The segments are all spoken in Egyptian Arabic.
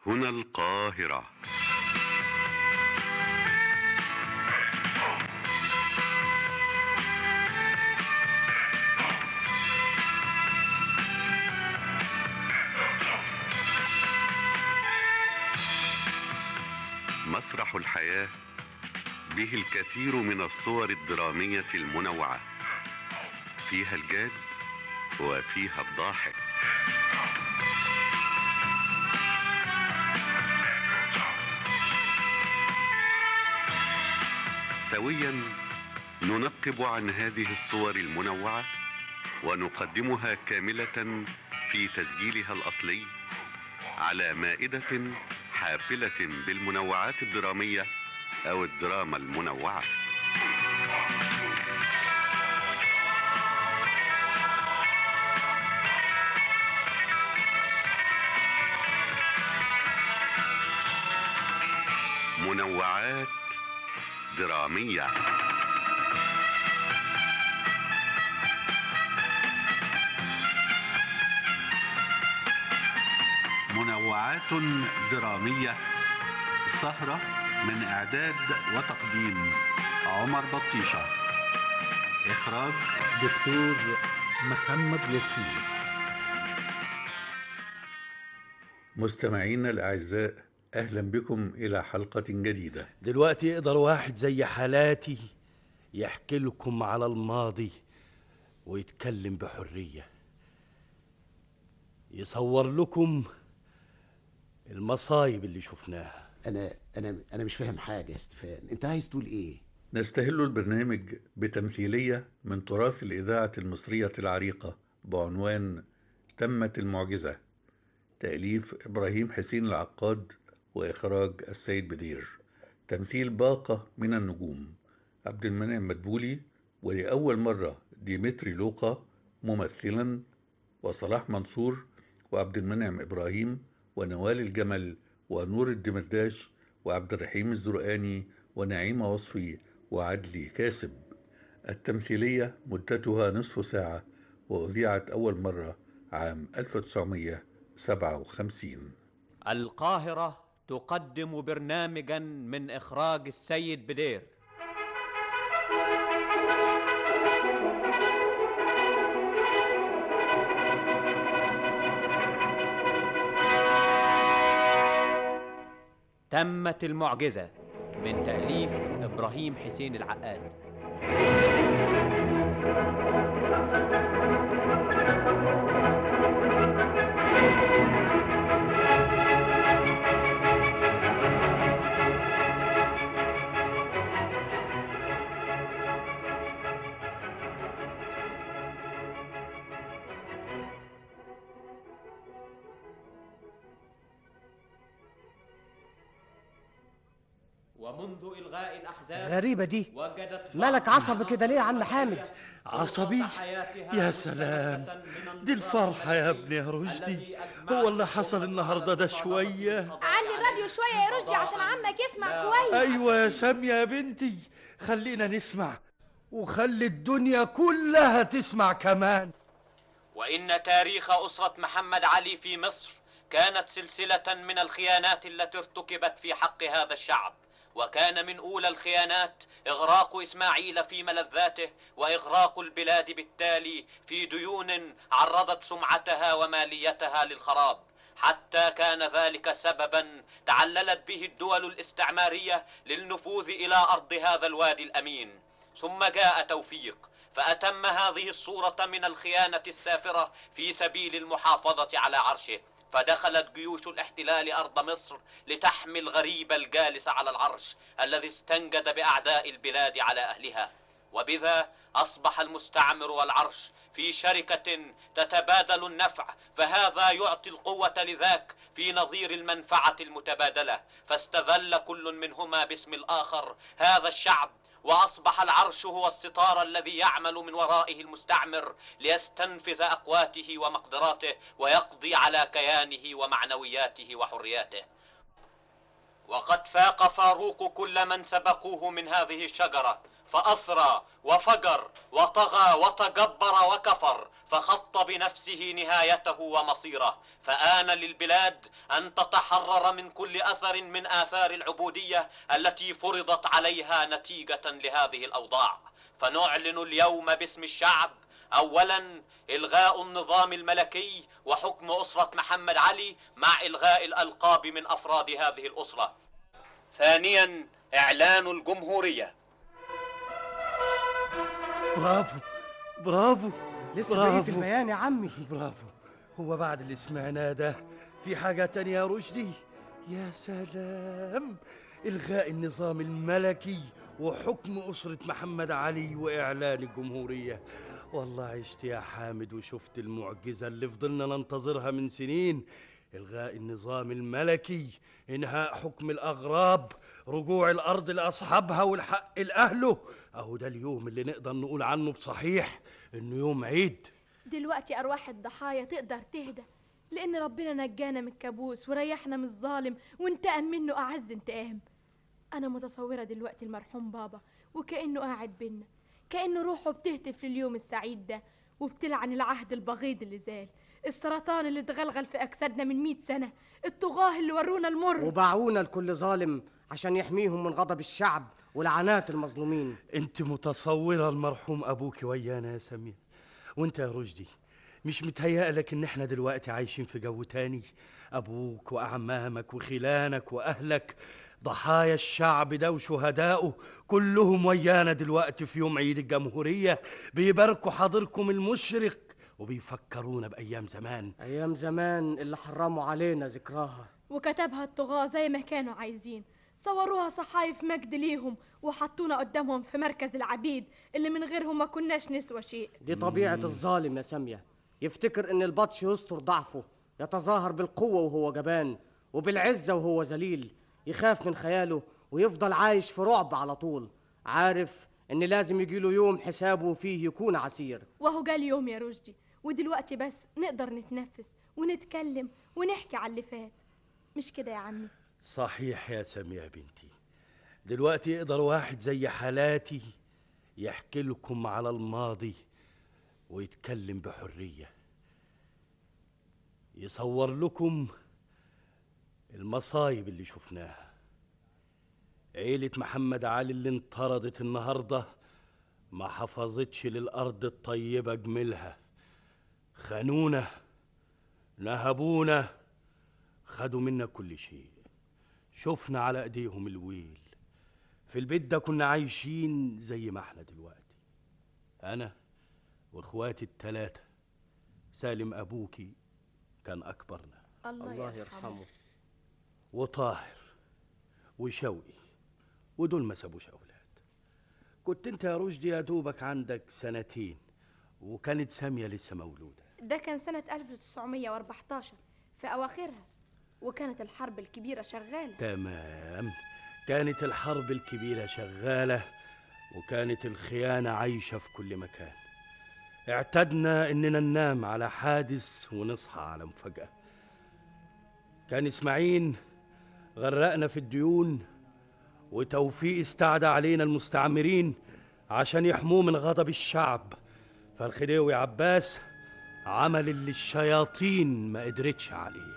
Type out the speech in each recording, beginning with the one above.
هنا القاهرة مسرح الحياة به الكثير من الصور الدرامية المنوعة فيها الجاد وفيها الضاحك سويا ننقب عن هذه الصور المنوعة ونقدمها كاملة في تسجيلها الأصلي على مائدة حافلة بالمنوعات الدرامية أو الدراما المنوعة منوعات درامية منوعات درامية سهرة من إعداد وتقديم عمر بطيشة إخراج دكتور محمد لطفي مستمعينا الأعزاء أهلا بكم إلى حلقة جديدة دلوقتي يقدر واحد زي حالاتي يحكي لكم على الماضي ويتكلم بحرية يصور لكم المصايب اللي شفناها انا انا انا مش فاهم حاجه يا ستيفان انت عايز تقول ايه نستهل البرنامج بتمثيلية من تراث الإذاعة المصرية العريقة بعنوان تمت المعجزة تأليف إبراهيم حسين العقاد وإخراج السيد بدير تمثيل باقة من النجوم عبد المنعم مدبولي ولأول مرة ديمتري لوقا ممثلا وصلاح منصور وعبد المنعم إبراهيم ونوال الجمل ونور الدمرداش وعبد الرحيم الزرقاني ونعيمة وصفي وعدلي كاسب التمثيلية مدتها نصف ساعة وأذيعت أول مرة عام 1957 القاهرة تقدم برنامجا من إخراج السيد بدير تمت المعجزة من تأليف إبراهيم حسين العقاد ومنذ إلغاء الأحزاب غريبة دي وجدت مالك عصبي كده ليه يا عم حامد عصبي يا سلام دي الفرحة يا ابني يا رشدي هو اللي حصل النهاردة ده شوية علي الراديو شوية يا رشدي عشان عمك يسمع كويس أيوة يا سامية يا بنتي خلينا نسمع وخلي الدنيا كلها تسمع كمان وإن تاريخ أسرة محمد علي في مصر كانت سلسلة من الخيانات التي ارتكبت في حق هذا الشعب وكان من أولى الخيانات إغراق إسماعيل في ملذاته وإغراق البلاد بالتالي في ديون عرضت سمعتها وماليتها للخراب حتى كان ذلك سببا تعللت به الدول الاستعمارية للنفوذ إلى أرض هذا الوادي الأمين ثم جاء توفيق فأتم هذه الصورة من الخيانة السافرة في سبيل المحافظة على عرشه فدخلت جيوش الاحتلال أرض مصر لتحمي الغريب الجالس على العرش الذي استنجد بأعداء البلاد على أهلها وبذا أصبح المستعمر والعرش في شركة تتبادل النفع فهذا يعطي القوة لذاك في نظير المنفعة المتبادلة فاستذل كل منهما باسم الآخر هذا الشعب واصبح العرش هو الستار الذي يعمل من ورائه المستعمر ليستنفذ اقواته ومقدراته ويقضي على كيانه ومعنوياته وحرياته وقد فاق فاروق كل من سبقوه من هذه الشجرة فأثرى وفجر وطغى وتجبر وكفر فخط بنفسه نهايته ومصيره فآن للبلاد أن تتحرر من كل أثر من آثار العبودية التي فرضت عليها نتيجة لهذه الأوضاع فنعلن اليوم باسم الشعب أولا إلغاء النظام الملكي وحكم أسرة محمد علي مع إلغاء الألقاب من أفراد هذه الأسرة ثانيا إعلان الجمهورية برافو برافو لسه برافو. بقية البيان يا عمي برافو هو بعد اللي سمعناه ده في حاجة تانية يا رشدي يا سلام إلغاء النظام الملكي وحكم أسرة محمد علي وإعلان الجمهورية والله عشت يا حامد وشفت المعجزة اللي فضلنا ننتظرها من سنين إلغاء النظام الملكي إنهاء حكم الأغراب رجوع الأرض لأصحابها والحق لأهله أهو ده اليوم اللي نقدر نقول عنه بصحيح إنه يوم عيد دلوقتي أرواح الضحايا تقدر تهدى لأن ربنا نجانا من الكابوس وريحنا من الظالم وانتقم منه أعز انتقام أنا متصورة دلوقتي المرحوم بابا وكأنه قاعد بينا كأنه روحه بتهتف لليوم السعيد ده وبتلعن العهد البغيض اللي زال السرطان اللي اتغلغل في أجسادنا من مئة سنة الطغاة اللي ورونا المر وباعونا لكل ظالم عشان يحميهم من غضب الشعب ولعنات المظلومين انت متصورة المرحوم ابوك ويانا يا سمير وانت يا رشدي مش متهيألك ان احنا دلوقتي عايشين في جو تاني ابوك واعمامك وخلانك واهلك ضحايا الشعب ده وشهدائه كلهم ويانا دلوقتي في يوم عيد الجمهورية بيباركوا حاضركم المشرق وبيفكرونا بأيام زمان أيام زمان اللي حرموا علينا ذكراها وكتبها الطغاة زي ما كانوا عايزين صوروها صحايف مجد ليهم وحطونا قدامهم في مركز العبيد اللي من غيرهم ما كناش نسوى شيء دي طبيعة الظالم يا سامية يفتكر إن البطش يستر ضعفه يتظاهر بالقوة وهو جبان وبالعزة وهو ذليل يخاف من خياله ويفضل عايش في رعب على طول عارف إن لازم يجيله يوم حسابه فيه يكون عسير وهو جه اليوم يا رشدي ودلوقتي بس نقدر نتنفس ونتكلم ونحكي على اللي فات مش كده يا عمي صحيح يا سمية بنتي دلوقتي يقدر واحد زي حالاتي يحكي لكم على الماضي ويتكلم بحرية يصور لكم المصايب اللي شفناها عيلة محمد علي اللي انطردت النهاردة ما حفظتش للأرض الطيبة جملها خانونا نهبونا خدوا منا كل شيء شفنا على ايديهم الويل في البيت ده كنا عايشين زي ما احنا دلوقتي انا واخواتي التلاتة سالم ابوكي كان اكبرنا الله, الله يرحمه وطاهر وشوقي ودول ما سابوش اولاد كنت انت يا رشدي يا دوبك عندك سنتين وكانت سامية لسه مولودة ده كان سنة 1914 في أواخرها وكانت الحرب الكبيرة شغالة تمام كانت الحرب الكبيرة شغالة وكانت الخيانة عايشة في كل مكان اعتدنا اننا ننام على حادث ونصحى على مفاجأة كان اسماعيل غرقنا في الديون وتوفيق استعدى علينا المستعمرين عشان يحموه من غضب الشعب فالخديوي عباس عمل اللي الشياطين ما قدرتش عليه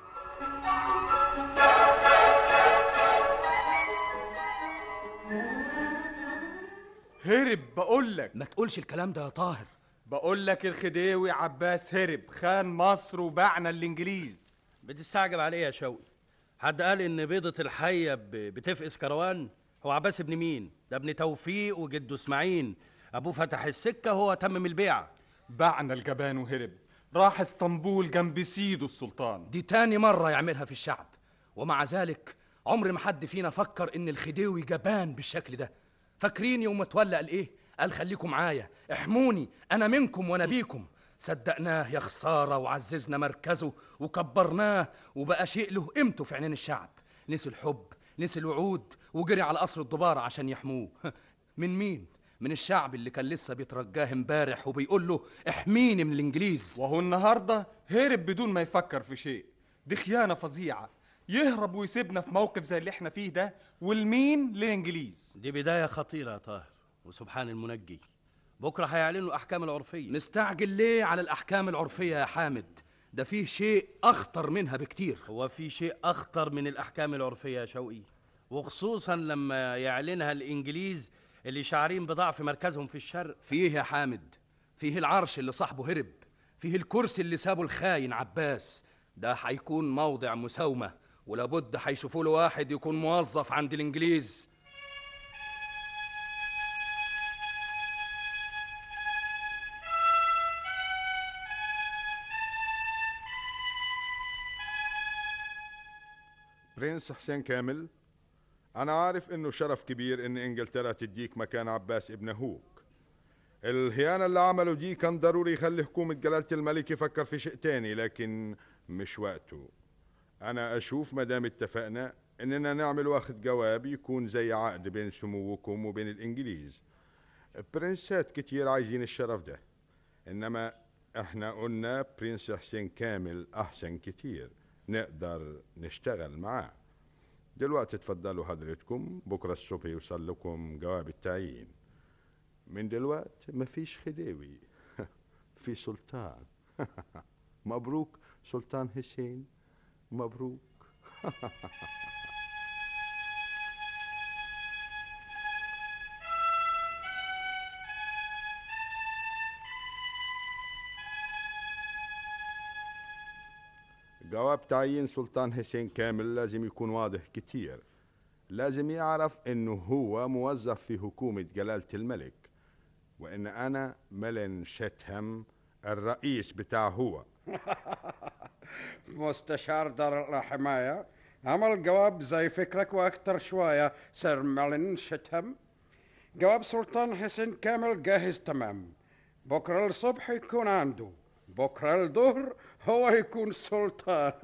هرب بقول لك ما تقولش الكلام ده يا طاهر بقول لك الخديوي عباس هرب خان مصر وباعنا الانجليز بتستعجب عليه يا شوقي حد قال ان بيضة الحية ب- بتفقس كروان هو عباس ابن مين ده ابن توفيق وجده اسماعيل ابوه فتح السكة هو تمم البيعة باعنا الجبان وهرب راح اسطنبول جنب سيده السلطان دي تاني مرة يعملها في الشعب ومع ذلك عمر ما حد فينا فكر ان الخديوي جبان بالشكل ده فاكرين يوم ما اتولى قال ايه قال خليكم معايا احموني انا منكم وانا بيكم صدقناه يا خسارة وعززنا مركزه وكبرناه وبقى شيء له قيمته في عينين الشعب نسي الحب نسي الوعود وجري على قصر الدبارة عشان يحموه من مين؟ من الشعب اللي كان لسه بيترجاه امبارح وبيقول له احميني من الانجليز وهو النهارده هرب بدون ما يفكر في شيء دي خيانة فظيعة يهرب ويسيبنا في موقف زي اللي احنا فيه ده والمين للانجليز دي بداية خطيرة يا طاهر وسبحان المنجي بكرة هيعلنوا الأحكام العرفية نستعجل ليه على الأحكام العرفية يا حامد ده فيه شيء أخطر منها بكتير هو في شيء أخطر من الأحكام العرفية يا شوقي وخصوصا لما يعلنها الإنجليز اللي شاعرين بضعف مركزهم في الشرق فيه يا حامد فيه العرش اللي صاحبه هرب فيه الكرسي اللي سابه الخاين عباس ده هيكون موضع مساومة ولابد هيشوفوا له واحد يكون موظف عند الإنجليز برنس حسين كامل أنا عارف إنه شرف كبير إن إنجلترا تديك مكان عباس ابن هوك الهيانة اللي عمله دي كان ضروري يخلي حكومة جلالة الملك يفكر في شيء تاني لكن مش وقته أنا أشوف مدام اتفقنا إننا نعمل واخد جواب يكون زي عقد بين سموكم وبين الإنجليز برنسات كتير عايزين الشرف ده إنما إحنا قلنا برنس حسين كامل أحسن كتير نقدر نشتغل معاه دلوقتي اتفضلوا حضرتكم بكرة الصبح يوصل لكم جواب التعيين من دلوقتي مفيش خديوي في سلطان مبروك سلطان حسين مبروك جواب تعيين سلطان حسين كامل لازم يكون واضح كتير لازم يعرف انه هو موظف في حكومة جلالة الملك وان انا ملن شتهم الرئيس بتاع هو مستشار دار الحماية عمل جواب زي فكرك واكتر شوية سير مالين شتهم جواب سلطان حسين كامل جاهز تمام بكرة الصبح يكون عنده بكرة الظهر هو يكون سلطان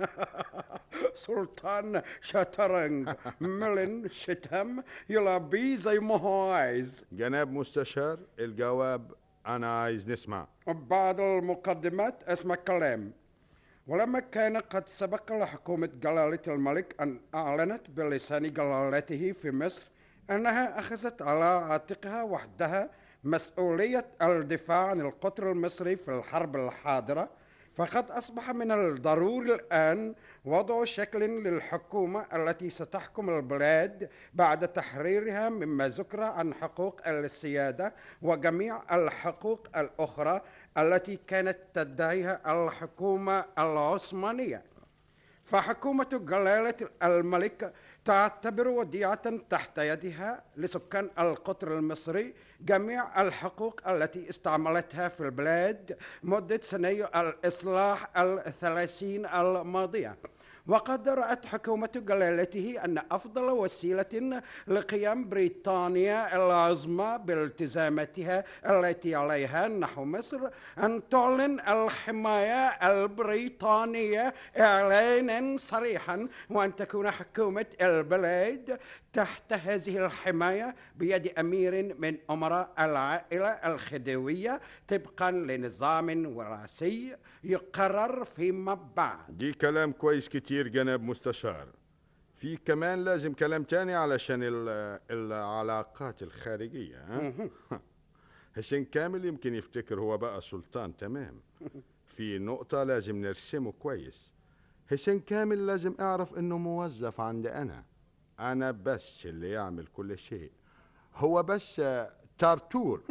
سلطان شطرنج ملن شتهم يلعب بيه زي ما هو عايز جناب مستشار الجواب انا عايز نسمع بعد المقدمات اسمع كلام ولما كان قد سبق لحكومة جلالة الملك أن أعلنت بلسان جلالته في مصر أنها أخذت على عاتقها وحدها مسؤولية الدفاع عن القطر المصري في الحرب الحاضرة فقد أصبح من الضروري الآن وضع شكل للحكومة التي ستحكم البلاد بعد تحريرها مما ذكر عن حقوق السيادة وجميع الحقوق الأخرى التي كانت تدعيها الحكومة العثمانية فحكومة جلالة الملك تعتبر وديعة تحت يدها لسكان القطر المصري جميع الحقوق التي استعملتها في البلاد مدة سني الإصلاح الثلاثين الماضية وقد رأت حكومة جلالته أن أفضل وسيلة لقيام بريطانيا العظمى بالتزاماتها التي عليها نحو مصر أن تعلن الحماية البريطانية إعلانا صريحا وأن تكون حكومة البلاد تحت هذه الحماية بيد أمير من أمراء العائلة الخديوية طبقا لنظام وراثي يقرر فيما بعد دي كلام كويس كتير جناب مستشار في كمان لازم كلام تاني علشان ال- العلاقات الخارجية ها؟ حسين كامل يمكن يفتكر هو بقى سلطان تمام في نقطة لازم نرسمه كويس حسين كامل لازم اعرف انه موظف عندي انا انا بس اللي يعمل كل شيء هو بس آه، تارتور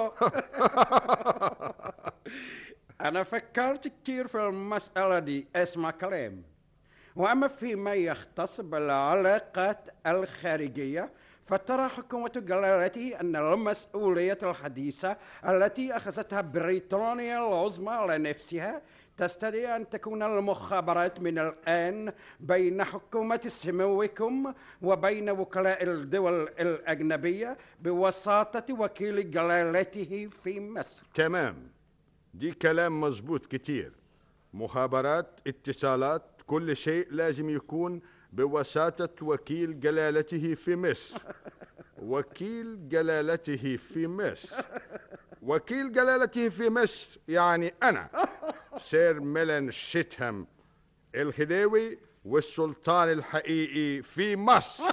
أنا فكرت كتير في المسألة دي اسمع كلام وأما فيما يختص بالعلاقات الخارجية فترى حكومة جلالته أن المسؤولية الحديثة التي أخذتها بريطانيا العظمى على نفسها تستدعي أن تكون المخابرات من الآن بين حكومة سموكم وبين وكلاء الدول الأجنبية بوساطة وكيل جلالته في مصر تمام دي كلام مظبوط كتير مخابرات اتصالات كل شيء لازم يكون بوساطة وكيل جلالته في مصر وكيل جلالته في مصر وكيل جلالته في مصر يعني أنا سير ميلان شيتهام الخديوي والسلطان الحقيقي في مصر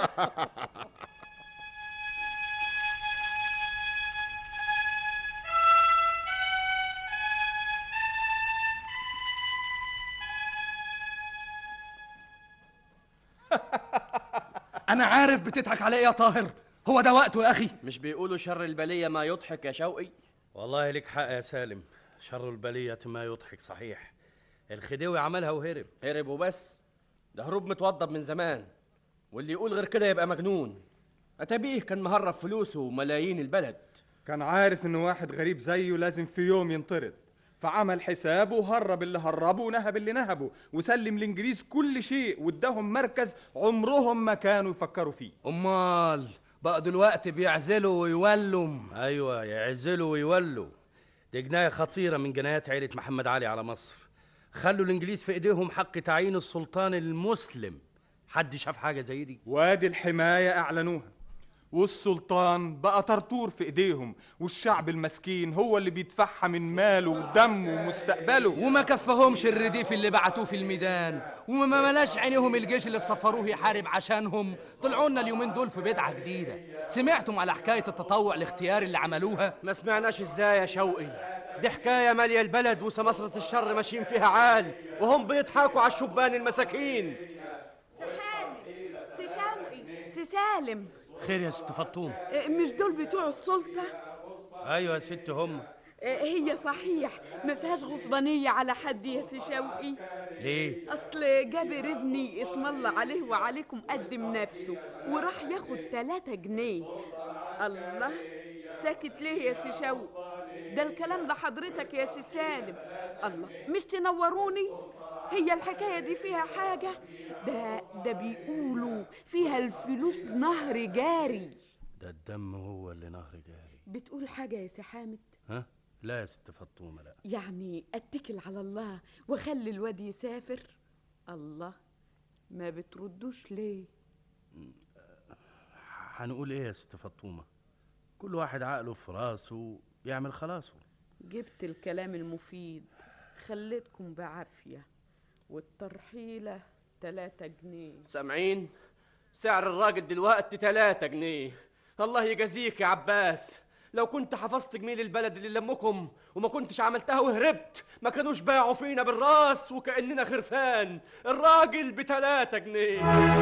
انا عارف بتضحك على ايه يا طاهر هو ده وقته يا اخي مش بيقولوا شر البلية ما يضحك يا شوقي والله لك حق يا سالم شر البلية ما يضحك صحيح الخديوي عملها وهرب هرب وبس ده هروب متوضب من زمان واللي يقول غير كده يبقى مجنون أتبيه كان مهرب فلوسه وملايين البلد كان عارف إنه واحد غريب زيه لازم في يوم ينطرد فعمل حسابه وهرب اللي هربه ونهب اللي نهبه وسلم الإنجليز كل شيء واداهم مركز عمرهم ما كانوا يفكروا فيه امال بقى دلوقتي بيعزلوا ويولوا ايوه يعزلوا ويولوا دي جنايه خطيره من جنايات عيله محمد علي على مصر خلوا الانجليز في ايديهم حق تعيين السلطان المسلم حد شاف حاجه زي دي وادي الحماية أعلنوها والسلطان بقى طرطور في ايديهم والشعب المسكين هو اللي بيدفعها من ماله ودمه ومستقبله وما كفهمش الرديف اللي بعتوه في الميدان وما ملاش عينيهم الجيش اللي سفروه يحارب عشانهم طلعوا لنا اليومين دول في بدعه جديده سمعتم على حكايه التطوع الاختياري اللي عملوها ما سمعناش ازاي يا شوقي دي حكاية مالية البلد وسمسرة الشر ماشيين فيها عال وهم بيضحكوا على الشبان المساكين سي شوقي سي سالم خير يا ست فطوم إيه، مش دول بتوع السلطة ايوه يا ست هم إيه، هي صحيح ما فيهاش غصبانية على حد يا سي شوقي ليه أصل جابر ابني اسم الله عليه وعليكم قدم نفسه وراح ياخد تلاتة جنيه الله ساكت ليه يا سي شوقي ده الكلام ده حضرتك يا سي سالم الله مش تنوروني هي الحكاية دي فيها حاجة ده ده بيقولوا فيها الفلوس نهر جاري ده الدم هو اللي نهر جاري بتقول حاجة يا سي حامد ها لا يا ست فطومه لا يعني اتكل على الله واخلي الواد يسافر الله ما بتردوش ليه هنقول ايه يا ست فطومه كل واحد عقله في راسه يعمل خلاصه جبت الكلام المفيد خليتكم بعافية والترحيلة تلاتة جنيه سامعين سعر الراجل دلوقتي تلاتة جنيه الله يجازيك يا عباس لو كنت حفظت جميل البلد اللي لمكم وما كنتش عملتها وهربت ما كانوش باعوا فينا بالراس وكأننا خرفان الراجل بتلاتة جنيه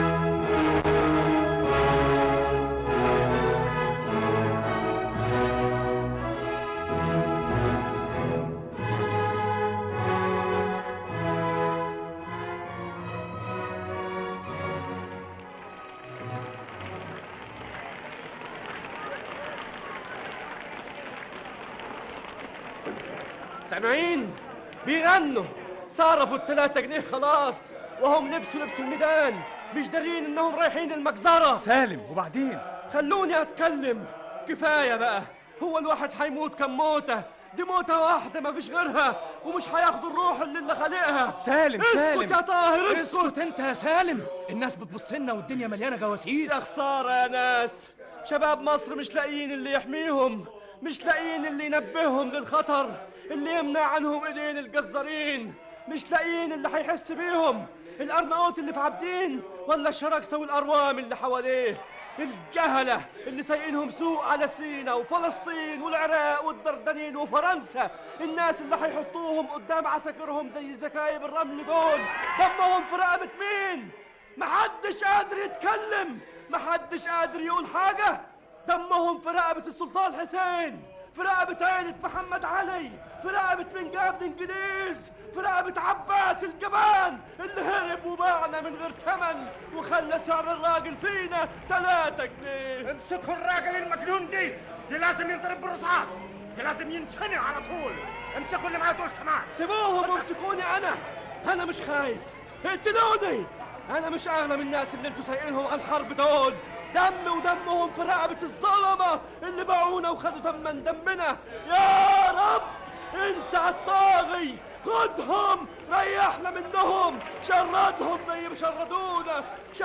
سامعين بيغنوا صرفوا التلاتة جنيه خلاص وهم لبسوا لبس الميدان مش دارين انهم رايحين المجزرة سالم وبعدين خلوني اتكلم كفاية بقى هو الواحد هيموت كم موتة دي موتة واحدة ما فيش غيرها ومش هياخدوا الروح اللي اللي خالقها سالم اسكت سالم يا طاهر اسكت اسكت انت يا سالم الناس بتبص لنا والدنيا مليانه جواسيس يا خسارة يا ناس شباب مصر مش لاقيين اللي يحميهم مش لاقيين اللي ينبههم للخطر اللي يمنع عنهم ايدين الجزارين مش لاقيين اللي هيحس بيهم الارناؤوط اللي في عابدين ولا الشراكسة والأروام اللي حواليه الجهلة اللي سايقينهم سوق على سينا وفلسطين والعراق والدردنيل وفرنسا الناس اللي هيحطوهم قدام عساكرهم زي زكايب الرمل دول دمهم في رقبة مين محدش قادر يتكلم محدش قادر يقول حاجة دمهم في رقبة السلطان حسين في رقبة عيلة محمد علي في رقبة من جاب الإنجليز في رقبة عباس الجبان اللي هرب وباعنا من غير تمن وخلى سعر الراجل فينا تلاتة جنيه امسكوا الراجل المجنون دي دي لازم ينضرب بالرصاص دي لازم ينشنق على طول امسكوا اللي معاه دول كمان سيبوهم وامسكوني انا انا مش خايف اقتلوني انا مش اغلى من الناس اللي انتوا سايقينهم على الحرب دول دم ودمهم في رقبة الظلمة اللي باعونا وخدوا تمن دمنا يا رب انت الطاغي خدهم ريحنا منهم شردهم زي ما شردونا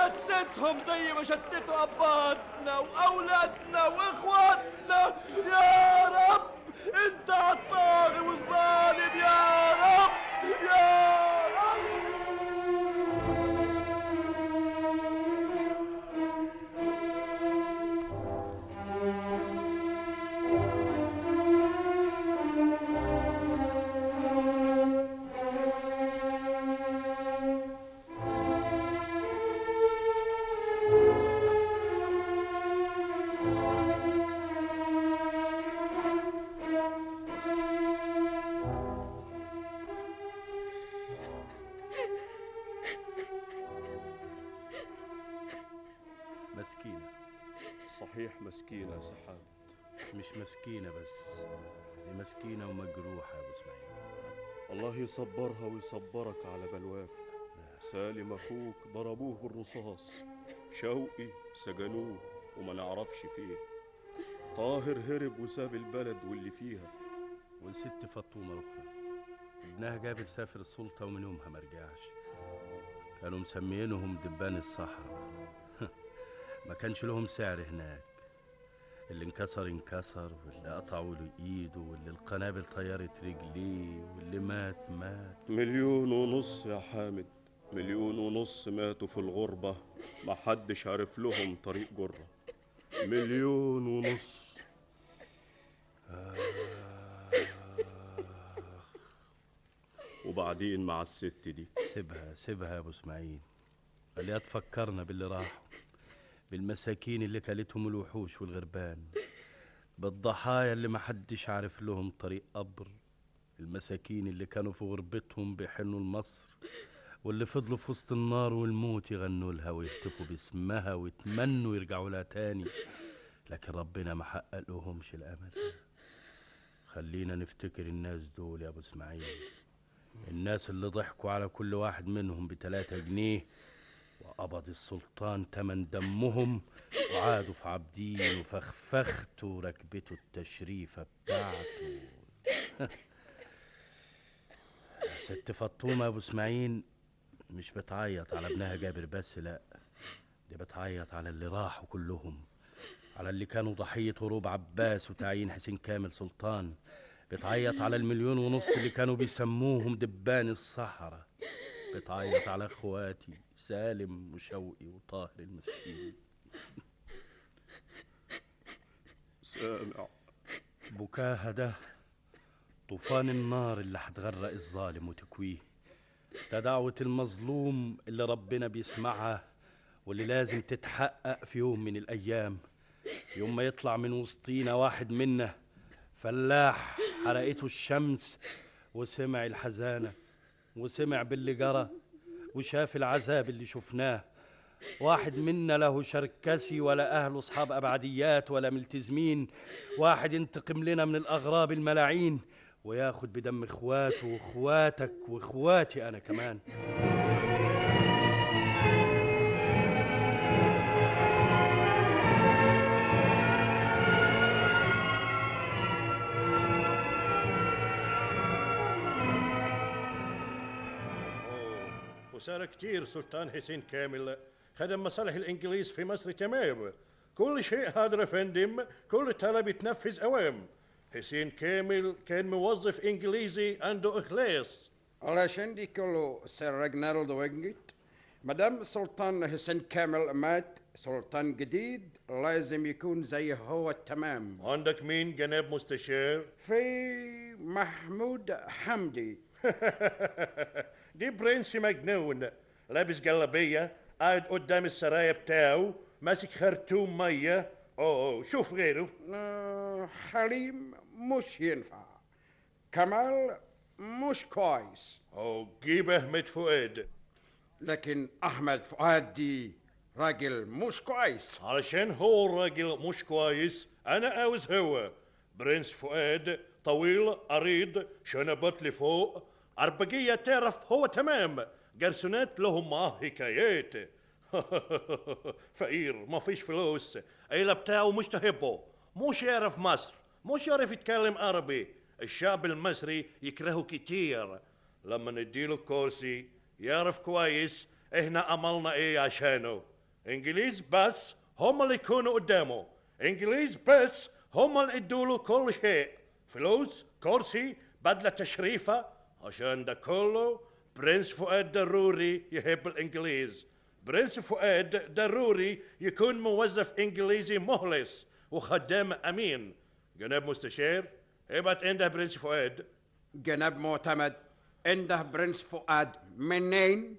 شتتهم زي ما شتتوا اباتنا واولادنا واخواتنا يا رب انت الطاغي والظالم يا رب يا رب مسكينة صحيح مسكينة يا سحاب مش مسكينة بس دي مسكينة ومجروحة يا أبو إسماعيل الله يصبرها ويصبرك على بلواك سالم أخوك ضربوه بالرصاص شوقي سجنوه وما نعرفش فيه طاهر هرب وساب البلد واللي فيها والست فطومة أختها ابنها جابر سافر السلطة ومن يومها ما رجعش كانوا مسميينهم دبان الصحراء ما كانش لهم سعر هناك اللي انكسر انكسر واللي قطعوا له ايده واللي القنابل طيرت رجليه واللي مات مات مليون ونص يا حامد مليون ونص ماتوا في الغربة محدش عارف لهم طريق جرة مليون ونص وبعدين مع الست دي سيبها سيبها يا ابو اسماعيل خليها تفكرنا باللي راحوا بالمساكين اللي كلتهم الوحوش والغربان بالضحايا اللي محدش عارف لهم طريق قبر المساكين اللي كانوا في غربتهم بيحنوا لمصر واللي فضلوا في وسط النار والموت يغنوا لها ويهتفوا باسمها ويتمنوا يرجعوا لها تاني لكن ربنا ما حقق لهمش الامل خلينا نفتكر الناس دول يا ابو اسماعيل الناس اللي ضحكوا على كل واحد منهم بتلاتة جنيه وقبض السلطان تمن دمهم وعادوا في عابدين وفخفخت وركبته التشريفة بتاعته ست فطومة أبو إسماعيل مش بتعيط على ابنها جابر بس لأ دي بتعيط على اللي راحوا كلهم على اللي كانوا ضحية هروب عباس وتعيين حسين كامل سلطان بتعيط على المليون ونص اللي كانوا بيسموهم دبان الصحراء بتعيط على اخواتي سالم وشوقي وطاهر المسكين سامع بكاها ده طوفان النار اللي هتغرق الظالم وتكويه ده دعوة المظلوم اللي ربنا بيسمعها واللي لازم تتحقق في يوم من الأيام يوم ما يطلع من وسطينا واحد منا فلاح حرقته الشمس وسمع الحزانة وسمع باللي جرى وشاف العذاب اللي شفناه واحد منا له شركسي ولا أهله أصحاب أبعديات ولا ملتزمين واحد ينتقم لنا من الأغراب الملاعين وياخد بدم إخواته وإخواتك وإخواتي أنا كمان وصار كتير سلطان حسين كامل خدم مصالح الإنجليز في مصر تمام كل شيء هذا فندم كل طلب يتنفذ أوام حسين كامل كان موظف إنجليزي عنده إخلاص علشان دي كله سير ريجنالد وينجت مدام سلطان حسين كامل مات سلطان جديد لازم يكون زي هو تمام عندك مين جناب مستشار؟ في محمود حمدي دي برنس مجنون لابس جلابية قاعد قدام السرايا بتاعه ماسك خرطوم مية اوه شوف غيره آه، حليم مش ينفع كمال مش كويس اوه جيب احمد فؤاد لكن احمد فؤاد دي راجل مش كويس علشان هو الراجل مش كويس انا عاوز هو برنس فؤاد طويل عريض شنبات لفوق أربجية تعرف هو تمام جرسونات لهم معاه حكايات فقير ما فيش فلوس عيلة بتاعه مش تحبه مش يعرف مصر مش يعرف يتكلم عربي الشعب المصري يكرهه كتير لما نديله كرسي يعرف كويس احنا عملنا ايه عشانه انجليز بس هم اللي يكونوا قدامه انجليز بس هم اللي ادوله كل شيء فلوس كرسي بدلة تشريفة عشان ده كله برنس فؤاد ضروري يحب الانجليز برنس فؤاد ضروري يكون موظف انجليزي مخلص وخدام امين جناب مستشار ابعت عنده برنس فؤاد جناب معتمد عنده برنس فؤاد منين؟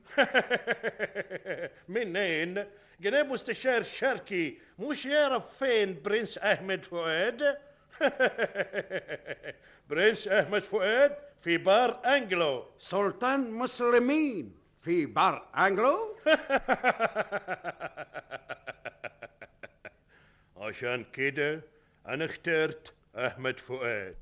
منين؟ جناب مستشار شركي مش يعرف فين برنس احمد فؤاد برنس احمد فؤاد في بار انجلو سلطان مسلمين في بار انجلو وعشان كده أنا اخترت أحمد فؤاد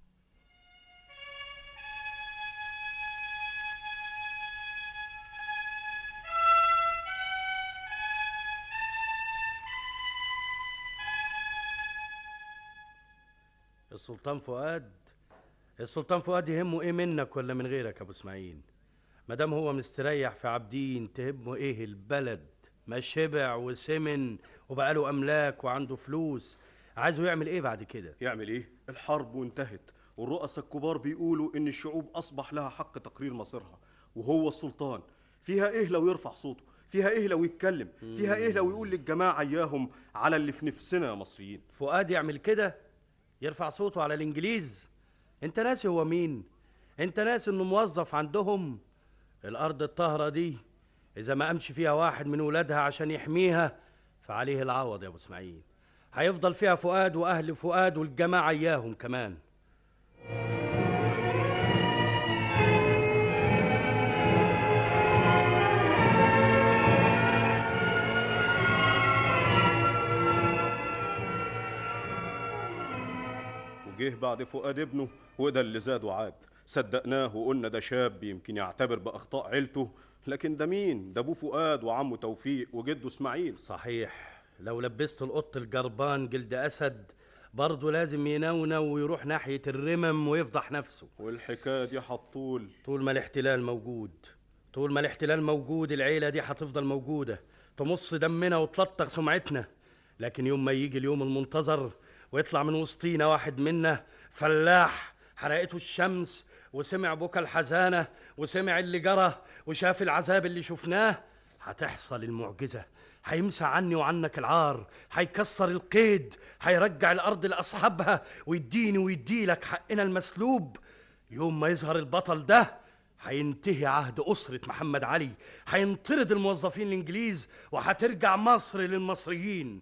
السلطان فؤاد السلطان فؤاد يهمه ايه منك ولا من غيرك يا ابو اسماعيل ما دام هو مستريح في عابدين تهمه ايه البلد ما شبع وسمن وبقى له املاك وعنده فلوس عايزه يعمل ايه بعد كده يعمل ايه الحرب وانتهت والرؤساء الكبار بيقولوا ان الشعوب اصبح لها حق تقرير مصيرها وهو السلطان فيها ايه لو يرفع صوته فيها ايه لو يتكلم فيها ايه لو يقول للجماعه اياهم على اللي في نفسنا يا مصريين فؤاد يعمل كده يرفع صوته على الانجليز انت ناسي هو مين انت ناسي انه موظف عندهم الارض الطاهره دي اذا ما قامش فيها واحد من ولادها عشان يحميها فعليه العوض يا ابو اسماعيل هيفضل فيها فؤاد واهل فؤاد والجماعه اياهم كمان وجه بعد فؤاد ابنه وده اللي زاد وعاد صدقناه وقلنا ده شاب يمكن يعتبر باخطاء عيلته لكن ده مين ده ابوه فؤاد وعمه توفيق وجده اسماعيل صحيح لو لبست القط الجربان جلد اسد برضه لازم ينونو ويروح ناحيه الرمم ويفضح نفسه والحكايه دي هتطول طول ما الاحتلال موجود طول ما الاحتلال موجود العيله دي هتفضل موجوده تمص دمنا وتلطخ سمعتنا لكن يوم ما يجي اليوم المنتظر ويطلع من وسطينا واحد منا فلاح حرقته الشمس وسمع بكى الحزانة وسمع اللي جرى وشاف العذاب اللي شفناه هتحصل المعجزة هيمسى عني وعنك العار هيكسر القيد هيرجع الأرض لأصحابها ويديني ويديلك حقنا المسلوب يوم ما يظهر البطل ده هينتهي عهد أسرة محمد علي هينطرد الموظفين الإنجليز وهترجع مصر للمصريين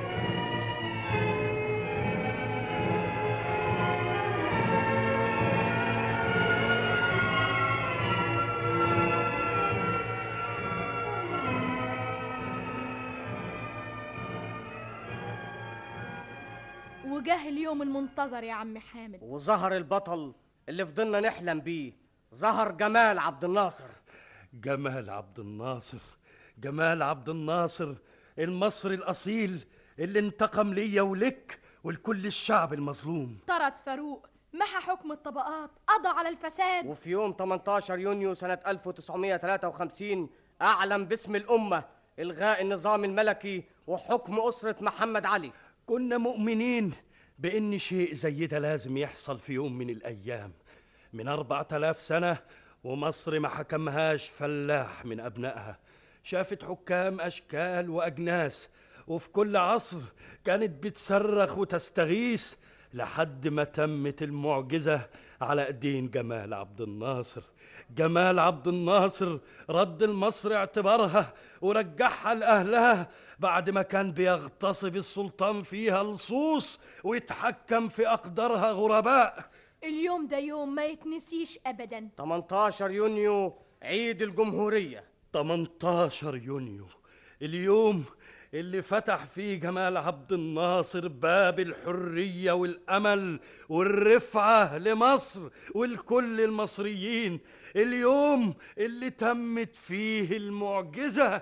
وجاه اليوم المنتظر يا عم حامد وظهر البطل اللي فضلنا نحلم بيه ظهر جمال عبد الناصر جمال عبد الناصر جمال عبد الناصر المصري الأصيل اللي انتقم ليا ولك ولكل الشعب المظلوم طرد فاروق محى حكم الطبقات قضى على الفساد وفي يوم 18 يونيو سنة 1953 أعلن باسم الأمة إلغاء النظام الملكي وحكم أسرة محمد علي كنا مؤمنين بإن شيء زي ده لازم يحصل في يوم من الأيام من أربعة آلاف سنة ومصر ما حكمهاش فلاح من أبنائها شافت حكام أشكال وأجناس وفي كل عصر كانت بتصرخ وتستغيث لحد ما تمت المعجزة على ايدين جمال عبد الناصر جمال عبد الناصر رد لمصر اعتبارها ورجعها لأهلها بعد ما كان بيغتصب السلطان فيها لصوص ويتحكم في أقدارها غرباء اليوم ده يوم ما يتنسيش أبدا 18 يونيو عيد الجمهورية 18 يونيو اليوم اللي فتح فيه جمال عبد الناصر باب الحرية والأمل والرفعة لمصر ولكل المصريين اليوم اللي تمت فيه المعجزة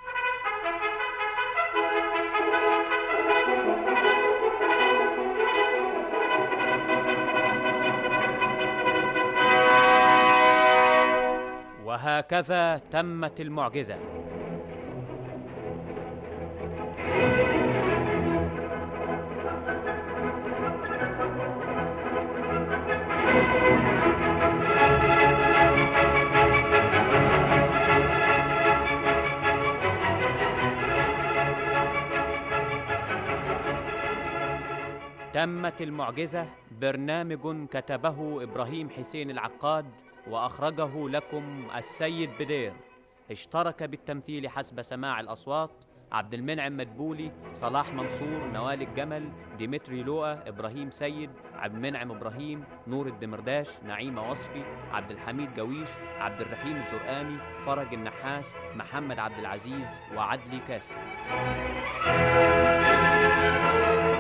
وهكذا تمت المعجزه تمت المعجزة برنامج كتبه إبراهيم حسين العقاد وأخرجه لكم السيد بدير اشترك بالتمثيل حسب سماع الأصوات عبد المنعم مدبولي صلاح منصور نوال الجمل ديمتري لوقا إبراهيم سيد عبد المنعم إبراهيم نور الدمرداش نعيمة وصفي عبد الحميد جويش عبد الرحيم الزرقاني فرج النحاس محمد عبد العزيز وعدلي كاسم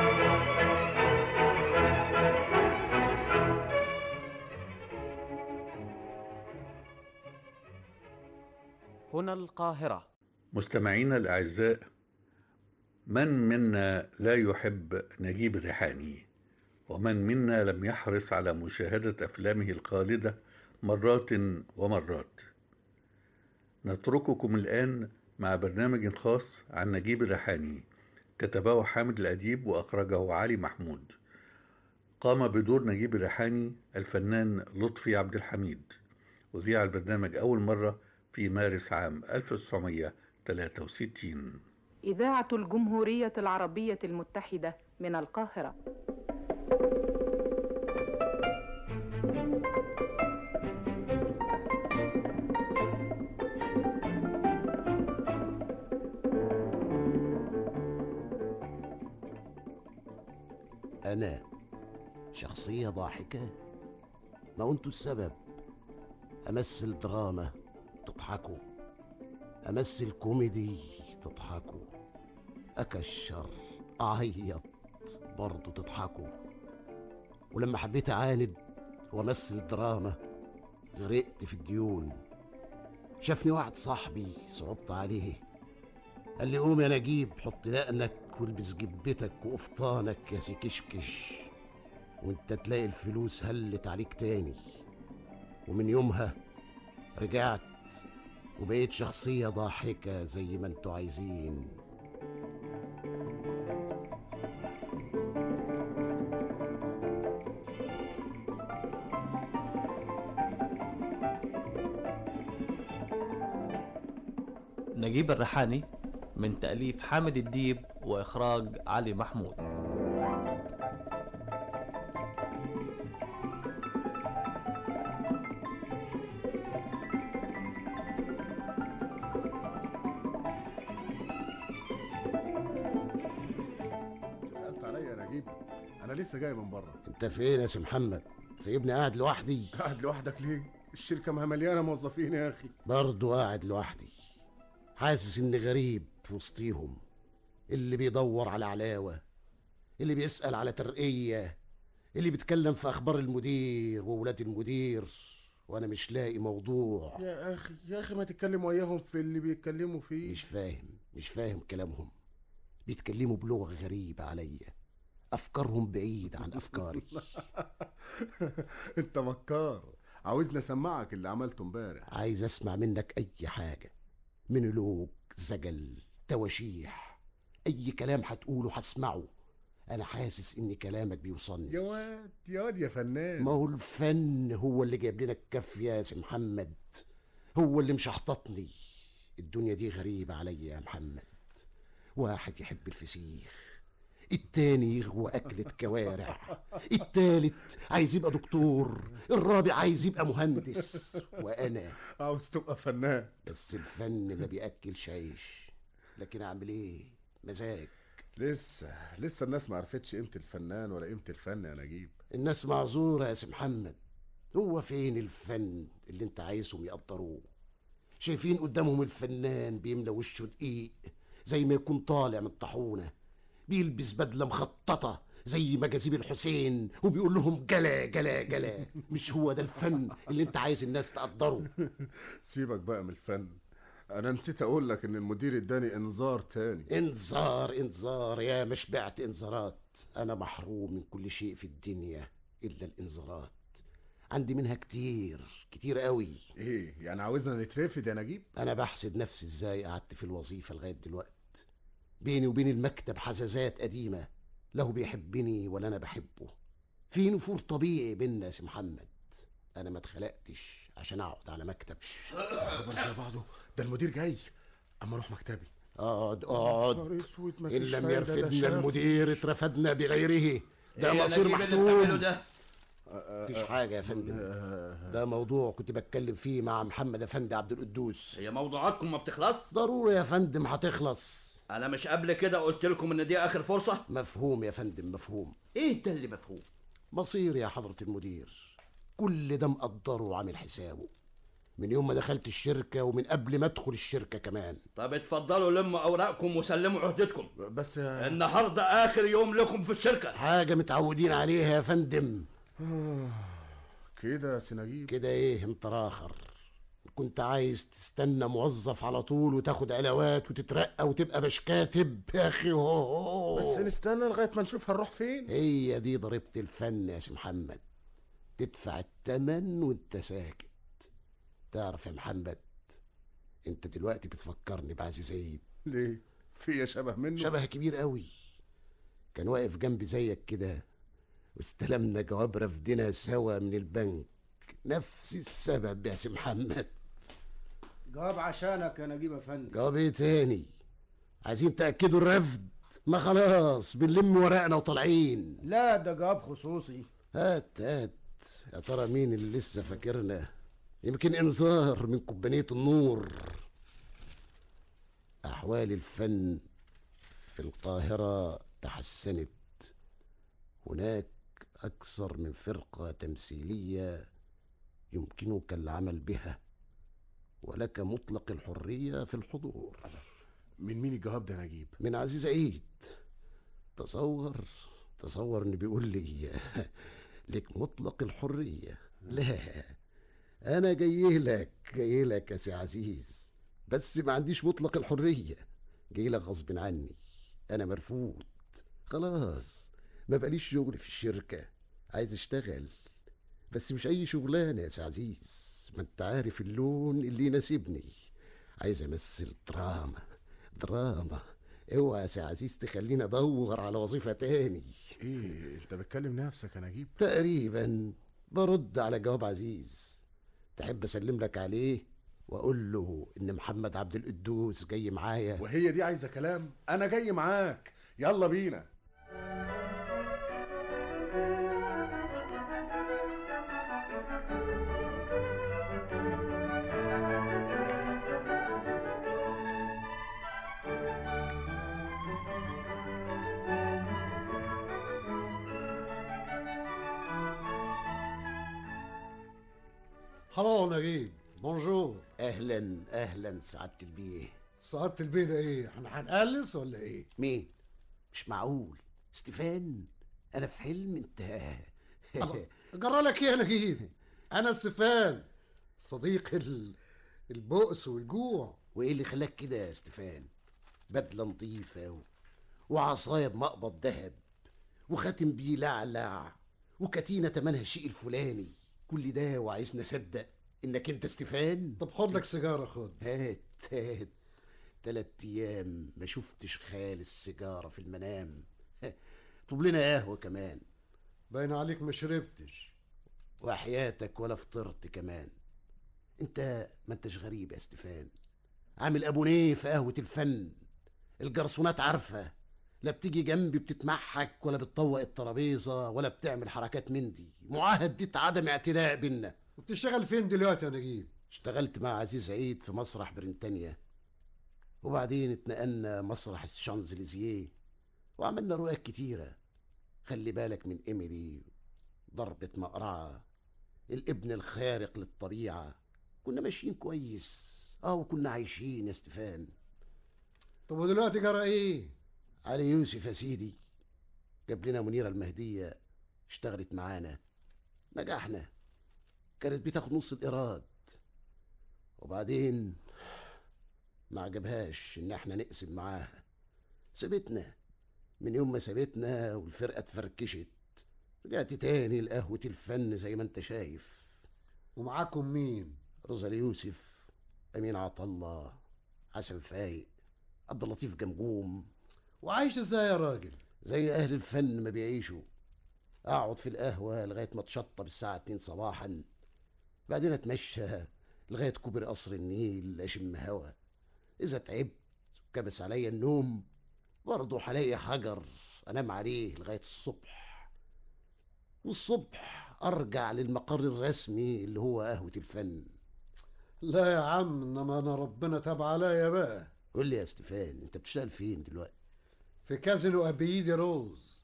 هنا القاهرة مستمعينا الأعزاء من منا لا يحب نجيب الريحاني ومن منا لم يحرص على مشاهدة أفلامه الخالدة مرات ومرات نترككم الآن مع برنامج خاص عن نجيب الريحاني كتبه حامد الأديب وأخرجه علي محمود قام بدور نجيب الريحاني الفنان لطفي عبد الحميد وذيع البرنامج أول مرة في مارس عام 1963 إذاعة الجمهورية العربية المتحدة من القاهرة أنا شخصية ضاحكة ما أنتوا السبب أمثل دراما تضحكوا أمثل كوميدي تضحكوا أكشر أعيط برضه تضحكوا ولما حبيت أعاند وأمثل دراما غرقت في الديون شافني واحد صاحبي صعبت عليه قال لي قوم يا نجيب حط دقنك والبس جبتك وقفطانك يا سي كشكش وانت تلاقي الفلوس هلت عليك تاني ومن يومها رجعت وبقيت شخصية ضاحكة زي ما انتوا عايزين نجيب الريحاني من تأليف حامد الديب وإخراج علي محمود سألت عليا يا نجيب أنا لسه جاي من بره انت فين يا سي محمد سيبني قاعد لوحدي قاعد لوحدك ليه؟ الشركة ما مليانة موظفين يا أخي برضه قاعد لوحدي حاسس اني غريب في وسطيهم اللي بيدور على علاوة اللي بيسأل على ترقية اللي بيتكلم في أخبار المدير وولاد المدير وأنا مش لاقي موضوع يا أخي يا أخي ما تتكلم وياهم في اللي بيتكلموا فيه مش فاهم مش فاهم كلامهم بيتكلموا بلغة غريبة عليا أفكارهم بعيد عن أفكاري أنت مكار عاوزني أسمعك اللي عملته امبارح عايز أسمع منك أي حاجة منولوج زجل تواشيح أي كلام هتقوله هسمعه أنا حاسس إن كلامك بيوصلني يا واد يا واد يا فنان ما هو الفن هو اللي جايب لنا الكافية يا سي محمد هو اللي مشحططني الدنيا دي غريبة عليا يا محمد واحد يحب الفسيخ التاني يغوى أكلة كوارع التالت عايز يبقى دكتور الرابع عايز يبقى مهندس وأنا عاوز تبقى فنان بس الفن ما بيأكلش عيش لكن أعمل إيه مزاج لسه لسه الناس ما عرفتش قيمة الفنان ولا قيمة الفن يا نجيب الناس معذورة يا سي محمد هو فين الفن اللي انت عايزهم يقدروه شايفين قدامهم الفنان بيملى وشه دقيق زي ما يكون طالع من الطاحونة بيلبس بدلة مخططة زي مجاذيب الحسين وبيقول لهم جلا جلا جلا مش هو ده الفن اللي انت عايز الناس تقدره سيبك بقى من الفن انا نسيت اقول لك ان المدير اداني انذار تاني انذار انذار يا مش بعت انذارات انا محروم من كل شيء في الدنيا الا الانذارات عندي منها كتير كتير قوي ايه يعني عاوزنا نترفد يا نجيب انا بحسد نفسي ازاي قعدت في الوظيفه لغايه دلوقت بيني وبين المكتب حزازات قديمه لا هو بيحبني ولا انا بحبه في نفور طبيعي بينا يا سي محمد انا ما اتخلقتش عشان اقعد على مكتب خبر زي بعضه ده المدير جاي اما اروح مكتبي اقعد اقعد نهار اسود ان مفيش لم فايدة، ده يرفدنا شاف. المدير اترفدنا بغيره ده إيه يا مصير نجيب اللي بتعمله محتوم ده؟ مفيش حاجه يا فندم ده موضوع كنت بتكلم فيه مع محمد افندي عبد القدوس هي موضوعاتكم ما بتخلص ضروري يا فندم هتخلص انا مش قبل كده قلت لكم ان دي اخر فرصه مفهوم يا فندم مفهوم ايه ده اللي مفهوم مصير يا حضرة المدير كل ده مقدره وعامل حسابه من يوم ما دخلت الشركة ومن قبل ما ادخل الشركة كمان طب اتفضلوا لموا اوراقكم وسلموا عهدتكم بس النهارده اخر يوم لكم في الشركه حاجة متعودين عليها يا فندم كده يا سي نجيب كده ايه انت راخر كنت عايز تستنى موظف على طول وتاخد علاوات وتترقى وتبقى باش كاتب يا اخي هو بس نستنى لغايه ما نشوف هنروح فين هي دي ضريبة الفن يا سي محمد تدفع التمن وانت ساكت تعرف يا محمد انت دلوقتي بتفكرني بعزيز عيد ليه في شبه منه شبه كبير قوي كان واقف جنبي زيك كده واستلمنا جواب رفدنا سوا من البنك نفس السبب يا سي محمد جواب عشانك يا نجيب افندي جواب ايه تاني عايزين تأكدوا الرفد ما خلاص بنلم ورقنا وطالعين لا ده جواب خصوصي هات هات يا ترى مين اللي لسه فاكرنا يمكن انذار من كوبانية النور أحوال الفن في القاهرة تحسنت هناك أكثر من فرقة تمثيلية يمكنك العمل بها ولك مطلق الحرية في الحضور من مين الجواب ده نجيب من عزيز عيد تصور تصور ان بيقول لي لك مطلق الحرية لا انا جاي لك جاي لك يا سي عزيز بس ما عنديش مطلق الحرية جاي لك غصب عني انا مرفوض خلاص ما بقاليش شغل في الشركة عايز اشتغل بس مش اي شغلانة يا سي عزيز ما انت عارف اللون اللي يناسبني عايز امثل دراما دراما اوعى يا سي عزيز تخليني ادور على وظيفة تاني ايه انت بتكلم نفسك يا نجيب تقريبا برد على جواب عزيز تحب اسلم لك عليه واقول له ان محمد عبد القدوس جاي معايا وهي دي عايزه كلام انا جاي معاك يلا بينا هلو نجيب بونجور اهلا اهلا سعاده البيه سعادة البيه ده ايه؟ احنا هنقلص ولا ايه؟ مين مش معقول ستيفان انا في حلم انت جرى لك ايه يا نجيب؟ انا استفان صديق ال... البؤس والجوع وايه اللي خلاك كده يا ستيفان بدله نظيفه و... وعصايه بمقبض ذهب وخاتم بيه لعلع وكتينه تمنها الشيء الفلاني كل ده وعايزني اصدق انك انت ستيفان طب خد لك سيجاره خد هات هات تلات ايام ما شفتش خال السيجاره في المنام طب لنا قهوه كمان باين عليك ما شربتش وحياتك ولا فطرت كمان انت ما انتش غريب يا ستيفان عامل ابونيه في قهوه الفن الجرسونات عارفه لا بتيجي جنبي بتتمحك ولا بتطوق الترابيزه ولا بتعمل حركات من دي معاهده عدم اعتداء بينا وبتشتغل فين دلوقتي يا نجيب اشتغلت مع عزيز عيد في مسرح بريطانيا وبعدين اتنقلنا مسرح الشانزليزيه وعملنا رؤيات كتيرة خلي بالك من إيميلي ضربة مقرعة الابن الخارق للطبيعة كنا ماشيين كويس اه وكنا عايشين يا ستيفان طب ودلوقتي جرى ايه؟ علي يوسف يا سيدي جاب لنا منيرة المهدية اشتغلت معانا نجحنا كانت بتاخد نص الإيراد وبعدين ما عجبهاش ان احنا نقسم معاها سابتنا من يوم ما سابتنا والفرقة اتفركشت رجعت تاني لقهوة الفن زي ما انت شايف ومعاكم مين؟ روزالي يوسف أمين عطلة حسن فايق عبد اللطيف جمجوم وعايش ازاي يا راجل؟ زي أهل الفن ما بيعيشوا أقعد في القهوة لغاية ما تشطب الساعة 2 صباحا بعدين أتمشى لغاية كوبري قصر النيل أشم هوا إذا تعبت وكبس عليا النوم برضه هلاقي حجر أنام عليه لغاية الصبح والصبح أرجع للمقر الرسمي اللي هو قهوة الفن لا يا عم انما انا ربنا تاب عليا بقى قول لي يا ستيفان انت بتشتغل فين دلوقتي في كازينو ابيدي روز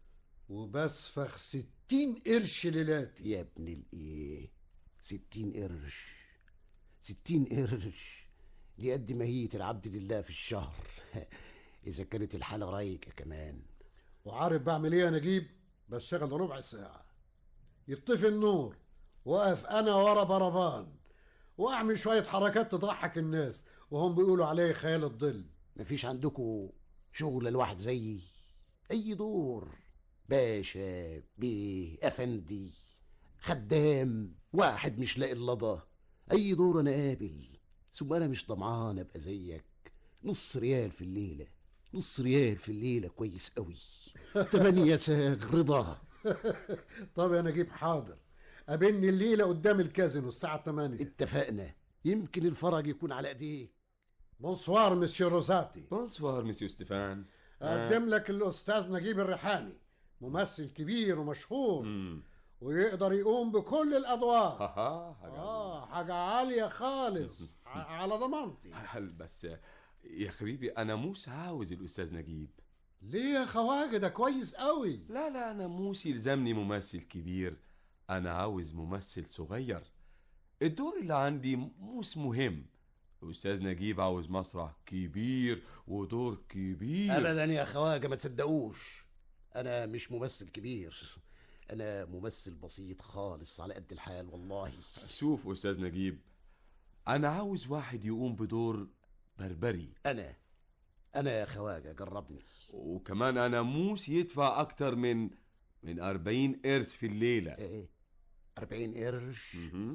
وبسفخ ستين قرش ليلاتي يا ابن الايه ستين قرش ستين قرش دي قد ماهية العبد لله في الشهر إذا كانت الحالة رايقة كمان وعارف بعمل ايه يا نجيب بشتغل ربع ساعة يطفي النور واقف انا ورا برفان واعمل شويه حركات تضحك الناس وهم بيقولوا عليه خيال الظل مفيش عندكم شغل الواحد زيي اي دور باشا بيه افندي خدام واحد مش لاقي اللضا اي دور انا قابل ثم انا مش طمعان ابقى زيك نص ريال في الليله نص ريال في الليله كويس قوي تمانية ساغ رضا طب يا نجيب حاضر قابلني الليله قدام الكازينو الساعه 8 اتفقنا يمكن الفرج يكون على ايديك بونسوار مسيو روزاتي بونسوار مسيو ستيفان اقدم لك الاستاذ نجيب الريحاني ممثل كبير ومشهور مم. ويقدر يقوم بكل الادوار ها حاجة اه حاجه عاليه خالص ع- على ضمانتي هل بس يا حبيبي انا موس عاوز الاستاذ نجيب ليه يا خواجه ده كويس قوي لا لا انا موس يلزمني ممثل كبير انا عاوز ممثل صغير الدور اللي عندي موس مهم الاستاذ نجيب عاوز مسرح كبير ودور كبير ابدا يا خواجه ما تصدقوش انا مش ممثل كبير انا ممثل بسيط خالص على قد الحال والله شوف استاذ نجيب انا عاوز واحد يقوم بدور بربري انا انا يا خواجه جربني وكمان انا موس يدفع اكتر من من 40 قرش في الليله ايه 40 قرش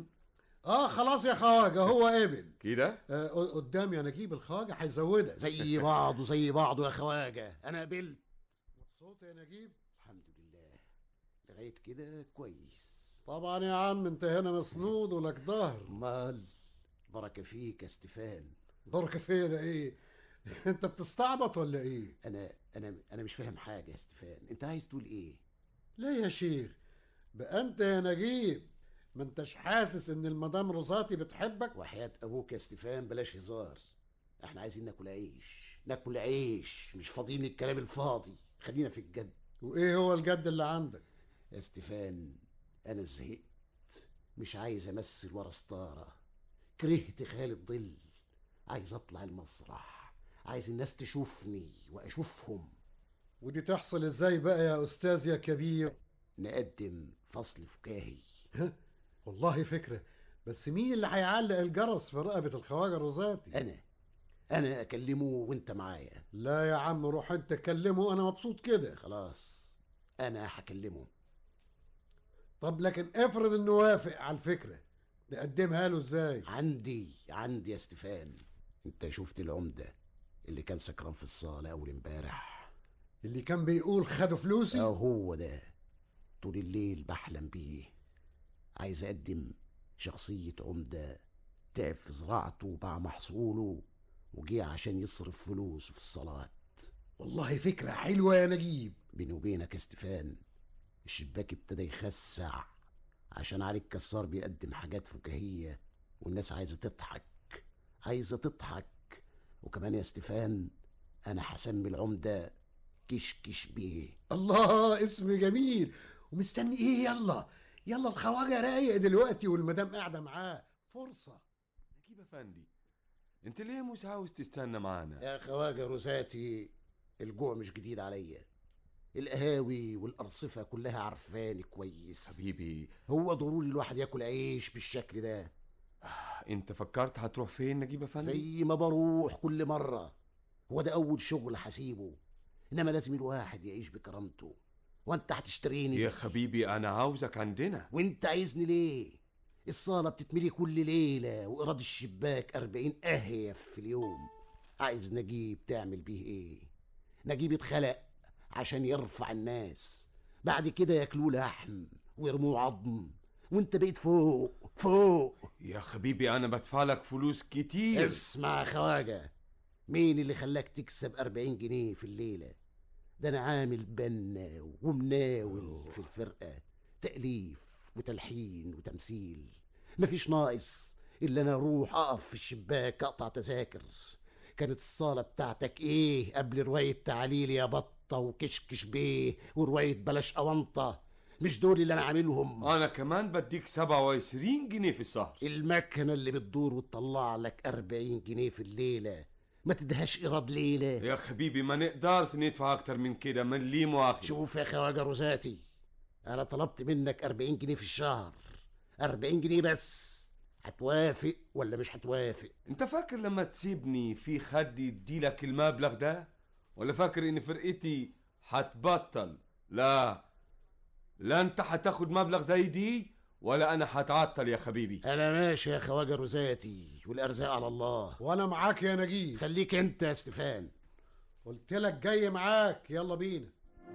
اه خلاص يا خواجه هو قابل كده آه قدام يا نجيب الخواجه هيزودك زي بعضه زي بعضه يا خواجه انا قبلت مبسوط يا نجيب الحمد لله لغايه كده كويس طبعا يا عم انت هنا مسنود ولك ظهر مال بركه فيك يا ستيفان بركه فيا ده ايه انت بتستعبط ولا ايه انا انا انا مش فاهم حاجه يا ستيفان انت عايز تقول ايه ليه يا شيخ بقى انت يا نجيب ما انتش حاسس ان المدام روزاتي بتحبك وحياة ابوك يا ستيفان بلاش هزار احنا عايزين ناكل عيش ناكل عيش مش فاضيين الكلام الفاضي خلينا في الجد وايه هو الجد اللي عندك يا ستيفان انا زهقت مش عايز امثل ورا ستاره كرهت خالد ظل عايز اطلع المسرح عايز الناس تشوفني واشوفهم ودي تحصل ازاي بقى يا استاذ يا كبير نقدم فصل فكاهي والله فكره بس مين اللي هيعلق الجرس في رقبه الخواجه روزاتي انا انا اكلمه وانت معايا لا يا عم روح انت كلمه انا مبسوط كده خلاص انا هكلمه طب لكن افرض انه وافق على الفكره نقدمها له ازاي عندي عندي يا ستيفان انت شفت العمده اللي كان سكران في الصاله اول امبارح اللي كان بيقول خدوا فلوسي اه هو ده طول الليل بحلم بيه عايز اقدم شخصيه عمده تعب في زراعته وباع محصوله وجه عشان يصرف فلوسه في الصلاه والله فكره حلوه يا نجيب بيني وبينك يا ستيفان الشباك ابتدى يخسع عشان علي الكسار بيقدم حاجات فكاهية والناس عايزة تضحك عايزة تضحك وكمان يا ستيفان أنا هسمي العمدة كشكش بيه الله اسم جميل ومستني ايه يلا يلا الخواجه رايق دلوقتي والمدام قاعده معاه فرصه نجيب افندي انت ليه مش عاوز تستنى معانا يا خواجه روساتي الجوع مش جديد عليا القهاوي والأرصفة كلها عارفاني كويس حبيبي هو ضروري الواحد ياكل عيش بالشكل ده انت فكرت هتروح فين نجيب افندي زي ما بروح كل مرة هو ده أول شغل هسيبه إنما لازم الواحد يعيش بكرامته وأنت هتشتريني يا حبيبي انا عاوزك عندنا وأنت عايزني ليه؟ الصالة بتتملي كل ليلة وإيراد الشباك أربعين أهيف في اليوم عايز نجيب تعمل بيه إيه؟ نجيب اتخلق عشان يرفع الناس بعد كده ياكلوه لحم ويرموه عظم وانت بقيت فوق فوق يا حبيبي انا بدفع لك فلوس كتير اسمع يا خواجه مين اللي خلاك تكسب أربعين جنيه في الليلة ده أنا عامل بنا ومناول في الفرقة تأليف وتلحين وتمثيل مفيش ناقص إلا أنا أروح أقف في الشباك أقطع تذاكر كانت الصالة بتاعتك إيه قبل رواية تعاليل يا بطة وكشكش بيه ورواية بلاش أونطة مش دول اللي أنا عاملهم انا كمان بديك 27 جنيه في الشهر المكنة اللي بتدور وتطلع لك 40 جنيه في الليلة ما تدهاش إيراد ليلة يا حبيبي ما نقدرش ندفع اكتر من كده من ليه مؤاخذة شوف يا خواجة روزاتي أنا طلبت منك 40 جنيه في الشهر 40 جنيه بس هتوافق ولا مش هتوافق انت فاكر لما تسيبني في خد يديلك المبلغ ده ولا فاكر ان فرقتي هتبطل لا لا انت هتاخد مبلغ زي دي ولا انا هتعطل يا حبيبي انا ماشي يا خواجه رزاتي والارزاق على الله وانا معاك يا نجيب خليك انت يا استفان قلت لك جاي معاك يلا بينا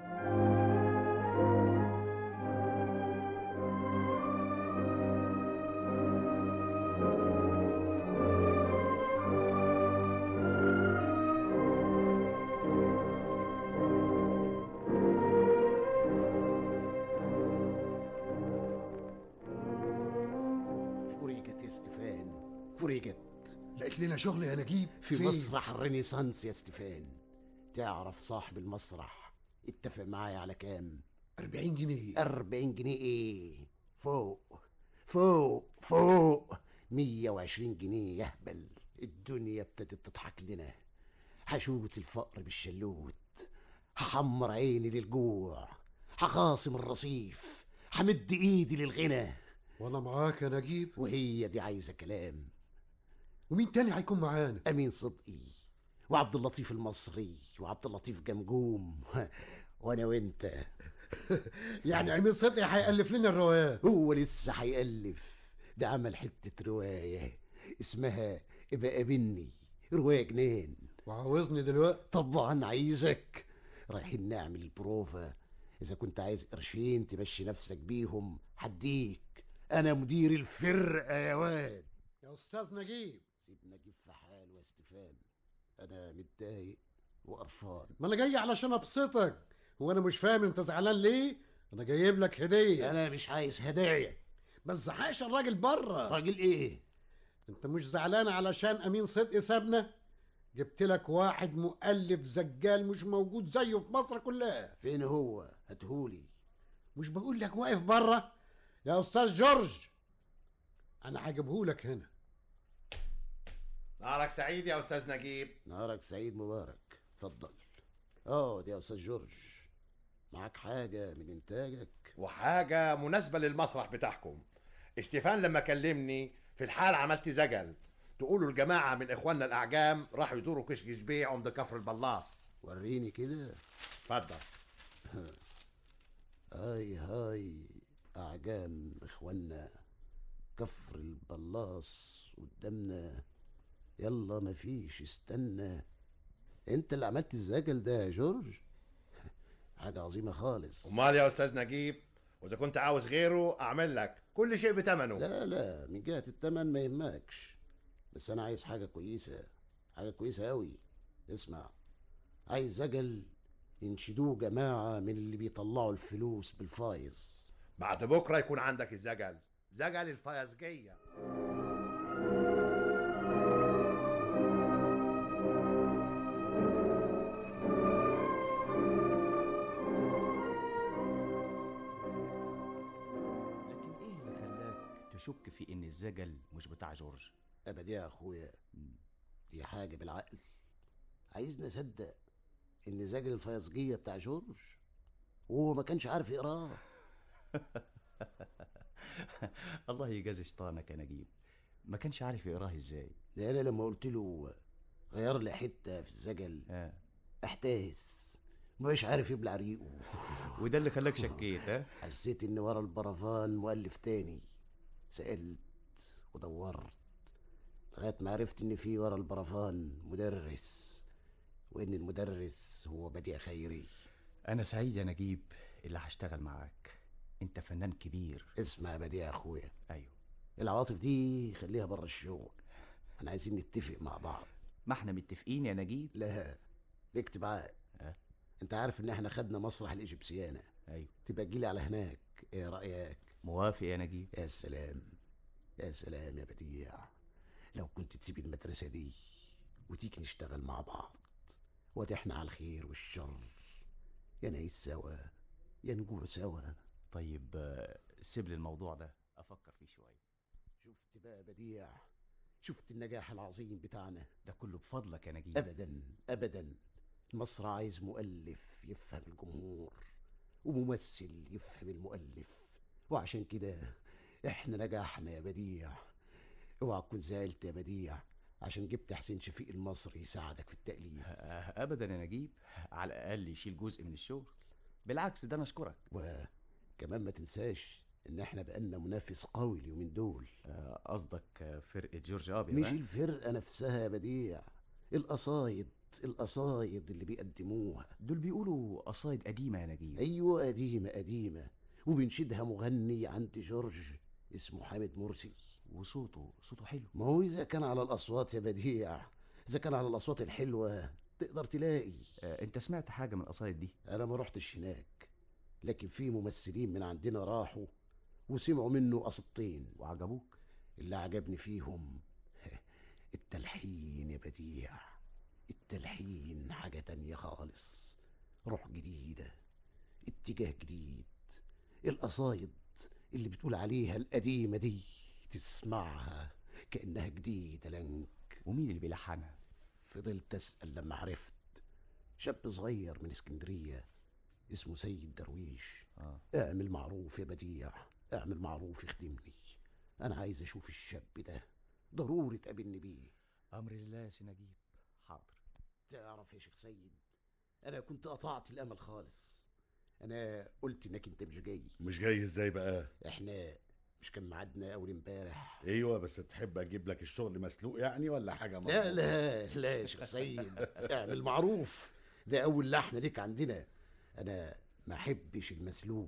فريجت يا استفان فريجت لقيت لنا شغل يا نجيب في فين؟ مسرح الرينيسانس يا استفان تعرف صاحب المسرح اتفق معايا على كام 40 جنيه 40 جنيه ايه فوق فوق فوق 120 جنيه يهبل الدنيا ابتدت تضحك لنا هشوت الفقر بالشلوت هحمر عيني للجوع هخاصم الرصيف همد ايدي للغنى وانا معاك يا نجيب وهي دي عايزه كلام ومين تاني هيكون معانا امين صدقي وعبد اللطيف المصري وعبد اللطيف جمجوم وانا وانت يعني امين صدقي هيألف لنا الروايات هو لسه هيألف ده عمل حتة رواية اسمها ابقى قابلني رواية جنان وعاوزني دلوقتي طبعا عايزك رايحين نعمل البروفا اذا كنت عايز قرشين تمشي نفسك بيهم هديك انا مدير الفرقة يا واد يا استاذ نجيب سيب نجيب في حاله يا استفان انا متضايق وقرفان ما انا جاي علشان ابسطك هو انا مش فاهم انت زعلان ليه انا جايب لك هديه انا مش عايز هدايا ما تزعقش الراجل بره راجل ايه انت مش زعلان علشان امين صدقي سابنا جبت لك واحد مؤلف زجال مش موجود زيه في مصر كلها فين هو هاتهولي مش بقول لك واقف بره يا استاذ جورج انا هجيبهولك هنا نهارك سعيد يا استاذ نجيب نهارك سعيد مبارك اتفضل اه يا استاذ جورج معاك حاجة من انتاجك وحاجة مناسبة للمسرح بتاعكم استيفان لما كلمني في الحال عملت زجل تقولوا الجماعة من إخواننا الأعجام راحوا يزوروا كشك جبيع عند كفر البلاص وريني كده اتفضل هاي هاي أعجام إخوانا كفر البلاص قدامنا يلا مفيش استنى انت اللي عملت الزجل ده يا جورج حاجة عظيمة خالص أمال يا أستاذ نجيب وإذا كنت عاوز غيره أعمل لك كل شيء بتمنه لا لا من جهة التمن ما يهمكش بس أنا عايز حاجة كويسة حاجة كويسة أوي اسمع عايز زجل ينشدوه جماعة من اللي بيطلعوا الفلوس بالفايز بعد بكرة يكون عندك الزجل زجل الفيزجية لكن ايه اللي خلاك تشك في ان الزجل مش بتاع جورج أبدا يا أخويا دي حاجة بالعقل عايزني أصدق إن زجل الفيزجية بتاع جورج وهو ما كانش عارف يقراه الله يجازي شيطانك يا نجيب ما كانش عارف يقراه ازاي ده أنا لما قلت له غير لي حتة في الزجل آه. احتاس مش عارف يبلع ريقه وده اللي خلاك شكيت ها حسيت ان ورا البرفان مؤلف تاني سألت ودورت لغاية ما عرفت ان في ورا البرفان مدرس وان المدرس هو بديع خيري انا سعيد يا نجيب اللي هشتغل معاك انت فنان كبير اسمع يا بديع يا اخويا ايوه العواطف دي خليها بره الشغل احنا عايزين نتفق مع بعض ما احنا متفقين يا نجيب لا اكتب عقد أه؟ انت عارف ان احنا خدنا مسرح الايجيبسيانة ايوه تبقى تجيلي على هناك ايه رأيك موافق يا نجيب يا سلام يا سلام يا بديع لو كنت تسيب المدرسة دي وتيجي نشتغل مع بعض وادي احنا على الخير والشر يا نعيش سوا يا نجوع سوا طيب آه، سيب لي الموضوع ده افكر فيه شويه شفت بقى يا بديع شفت النجاح العظيم بتاعنا ده كله بفضلك يا نجيب ابدا ابدا المسرح عايز مؤلف يفهم الجمهور وممثل يفهم المؤلف وعشان كده احنا نجحنا يا بديع اوعى تكون زعلت يا بديع عشان جبت حسين شفيق المصري يساعدك في التأليف ابدا يا نجيب على الاقل يشيل جزء من الشغل بالعكس ده انا اشكرك وكمان ما تنساش ان احنا بقالنا منافس قوي اليومين دول قصدك فرقه جورج ابيض مش ها؟ الفرقه نفسها يا بديع القصايد القصايد اللي بيقدموها دول بيقولوا قصايد قديمه يا نجيب ايوه قديمه قديمه وبينشدها مغني عند جورج اسمه حامد مرسي وصوته صوته حلو ما هو اذا كان على الاصوات يا بديع اذا كان على الاصوات الحلوه تقدر تلاقي آه، انت سمعت حاجه من القصايد دي انا ما رحتش هناك لكن في ممثلين من عندنا راحوا وسمعوا منه قصتين وعجبوك اللي عجبني فيهم التلحين يا بديع التلحين حاجة تانية خالص روح جديدة اتجاه جديد القصايد اللي بتقول عليها القديمة دي تسمعها كأنها جديدة لنك ومين اللي بيلحنها فضلت أسأل لما عرفت شاب صغير من اسكندرية اسمه سيد درويش آه. اعمل معروف يا بديع اعمل معروف يخدمني انا عايز اشوف الشاب ده ضروري تقابلني بيه امر لله يا سي نجيب حاضر تعرف يا شيخ سيد انا كنت قطعت الامل خالص انا قلت انك انت مش جاي مش جاي ازاي بقى احنا مش كان ميعادنا اول امبارح ايوه بس تحب اجيب لك الشغل مسلوق يعني ولا حاجه لا مظبوطة؟ لا لا يا شيخ سيد اعمل معروف ده اول لحن ليك عندنا انا ما احبش المسلوق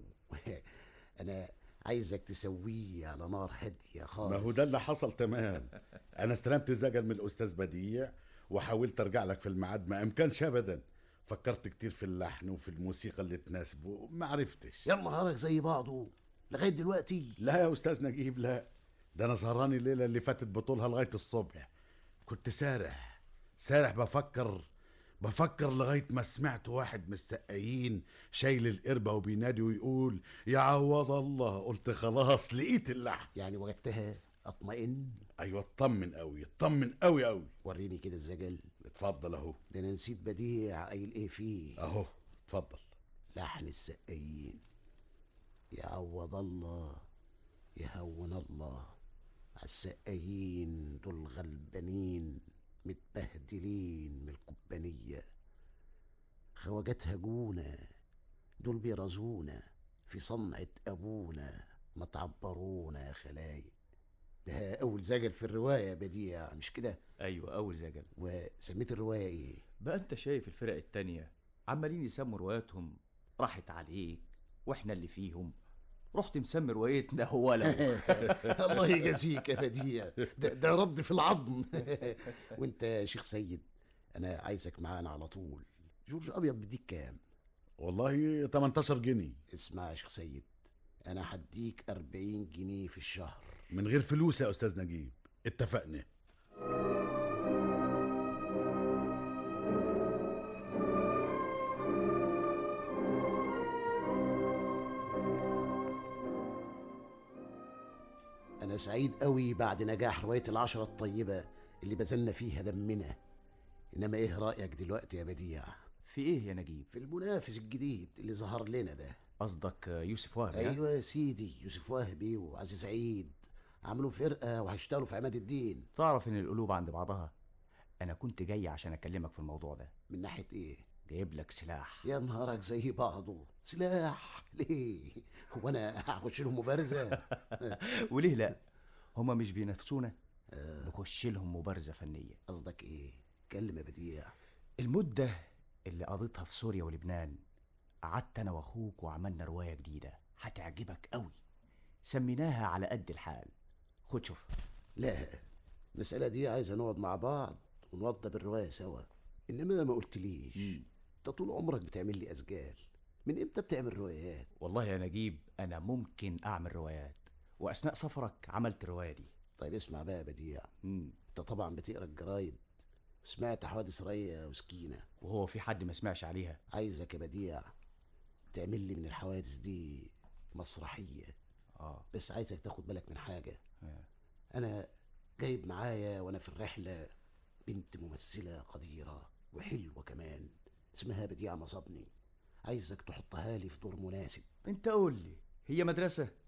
انا عايزك تسويه على نار هاديه خالص ما هو ده اللي حصل تمام انا استلمت زجل من الاستاذ بديع وحاولت ارجع لك في الميعاد ما امكنش ابدا فكرت كتير في اللحن وفي الموسيقى اللي تناسبه ما عرفتش يا نهارك زي بعضه لغايه دلوقتي لا يا استاذ نجيب لا ده انا سهران الليله اللي فاتت بطولها لغايه الصبح كنت سارح سارح بفكر بفكر لغايه ما سمعت واحد من السقايين شايل القربه وبينادي ويقول يا عوض الله قلت خلاص لقيت اللحن يعني وجدتها اطمئن ايوه اطمن قوي اطمن قوي قوي وريني كده الزجل اتفضل اهو ده انا نسيت بديع قايل ايه فيه اهو اتفضل لحن السقايين يعوض الله يهون الله عالسقايين دول غلبانين متبهدلين من القبانية خواجات هجونا دول بيرزونا في صنعة أبونا ما تعبرونا يا خلايق ده أول زجل في الرواية يا بديع مش كده ايوه اول زجل وسميت الرواية إيه بقى انت شايف الفرق التانية عمالين يسموا رواياتهم راحت عليك واحنا اللي فيهم رحت مسمي روايتنا هو الله يجازيك يا بديع ده, ده رد في العظم وانت يا شيخ سيد انا عايزك معانا على طول جورج ابيض بديك كام والله 18 جنيه اسمع يا شيخ سيد انا هديك 40 جنيه في الشهر من غير فلوس يا استاذ نجيب اتفقنا انا سعيد قوي بعد نجاح رواية العشرة الطيبة اللي بذلنا فيها دمنا انما ايه رأيك دلوقتي يا بديع في ايه يا نجيب في المنافس الجديد اللي ظهر لنا ده قصدك يوسف وهبي ها؟ ايوه يا سيدي يوسف وهبي وعزيز عيد عملوا فرقة وهيشتغلوا في عماد الدين تعرف ان القلوب عند بعضها انا كنت جاي عشان اكلمك في الموضوع ده من ناحية ايه جايب لك سلاح يا نهارك زي بعضه سلاح ليه هو انا هخش لهم مبارزة وليه لا هما مش بينافسونا نخش لهم مبارزه فنيه قصدك ايه كلم يا بديع المده اللي قضيتها في سوريا ولبنان قعدت انا واخوك وعملنا روايه جديده هتعجبك قوي سميناها على قد الحال خد شوف لا المسألة دي عايزة نقعد مع بعض ونوضب الرواية سوا انما ما قلتليش انت طول عمرك بتعمل لي اسجال من امتى بتعمل روايات والله يا نجيب انا ممكن اعمل روايات واثناء سفرك عملت الروايه دي طيب اسمع بقى يا بديع مم. انت طبعا بتقرا الجرايد وسمعت حوادث ريا وسكينة وهو في حد ما سمعش عليها عايزك يا بديع تعمل لي من الحوادث دي مسرحية اه بس عايزك تاخد بالك من حاجة آه. انا جايب معايا وانا في الرحلة بنت ممثلة قديرة وحلوة كمان اسمها بديع مصابني عايزك تحطها لي في دور مناسب انت قول لي هي مدرسه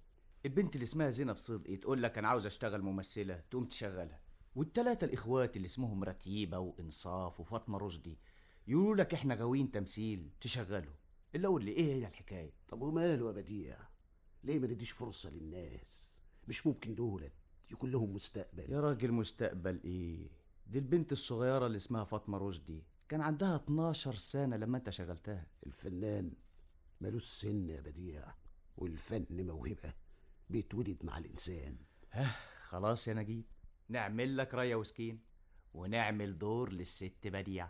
البنت اللي اسمها زينب صدقي تقول لك انا عاوز اشتغل ممثله تقوم تشغلها والتلاتة الاخوات اللي اسمهم رتيبه وانصاف وفاطمه رشدي يقولوا لك احنا غاويين تمثيل تشغله اللي اقول لي ايه هي الحكايه طب وماله يا بديع ليه ما نديش فرصه للناس مش ممكن دولت يكون لهم مستقبل يا راجل مستقبل ايه دي البنت الصغيره اللي اسمها فاطمه رشدي كان عندها 12 سنه لما انت شغلتها الفنان ملوش سن يا بديع والفن موهبه بيتولد مع الانسان ها خلاص يا نجيب نعمل لك رايه وسكين ونعمل دور للست بديع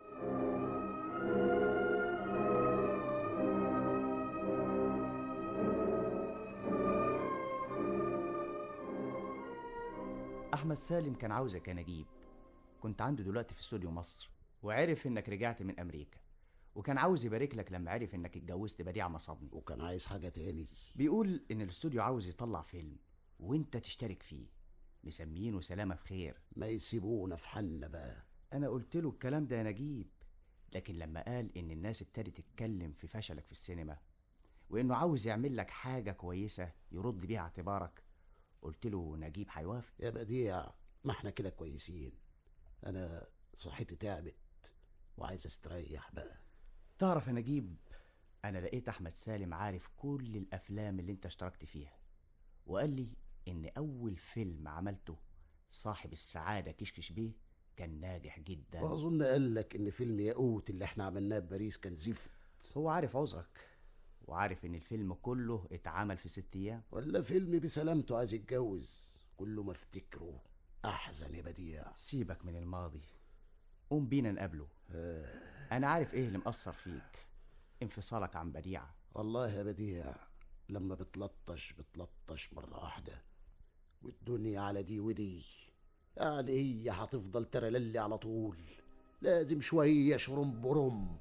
احمد سالم كان عاوزك يا نجيب كنت عنده دلوقتي في استوديو مصر وعرف انك رجعت من امريكا وكان عاوز يبارك لك لما عرف انك اتجوزت بديع مصابني وكان عايز حاجه تاني بيقول ان الاستوديو عاوز يطلع فيلم وانت تشترك فيه مسمينه سلامة في خير ما يسيبونا في حالنا بقى انا قلت له الكلام ده يا نجيب لكن لما قال ان الناس ابتدت تتكلم في فشلك في السينما وانه عاوز يعمل لك حاجة كويسة يرد بيها اعتبارك قلت له نجيب هيوافق يا بديع ما احنا كده كويسين انا صحتي تعبت وعايز استريح بقى تعرف يا نجيب انا لقيت احمد سالم عارف كل الافلام اللي انت اشتركت فيها وقال لي ان اول فيلم عملته صاحب السعادة كشكش بيه كان ناجح جدا واظن قال لك ان فيلم ياقوت اللي احنا عملناه في باريس كان زفت هو عارف عذرك وعارف ان الفيلم كله اتعمل في ست ايام ولا فيلم بسلامته عايز يتجوز كل ما افتكره احزن يا بديع سيبك من الماضي قوم بينا نقابله انا عارف ايه اللي مأثر فيك انفصالك عن بديع والله يا بديع لما بتلطش بتلطش مرة واحدة والدنيا على دي ودي يعني هي هتفضل ترللي على طول لازم شوية شرم برم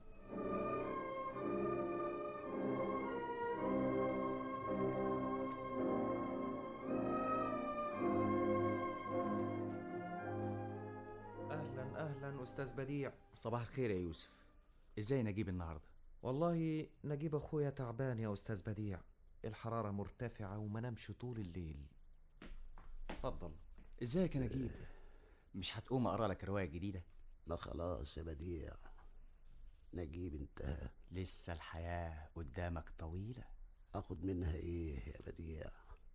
اهلا اهلا استاذ بديع صباح الخير يا يوسف ازاي نجيب النهارده والله نجيب اخويا تعبان يا استاذ بديع الحرارة مرتفعة وما نامش طول الليل اتفضل ازيك يا نجيب مش هتقوم اقرا لك روايه جديده ما خلاص يا بديع نجيب انتهى لسه الحياه قدامك طويله اخد منها ايه يا بديع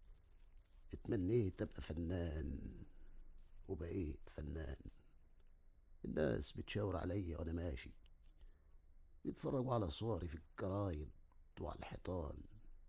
اتمنيت ابقى فنان وبقيت فنان الناس بتشاور عليا وانا ماشي بيتفرجوا على صوري في الجرايد وعلى الحيطان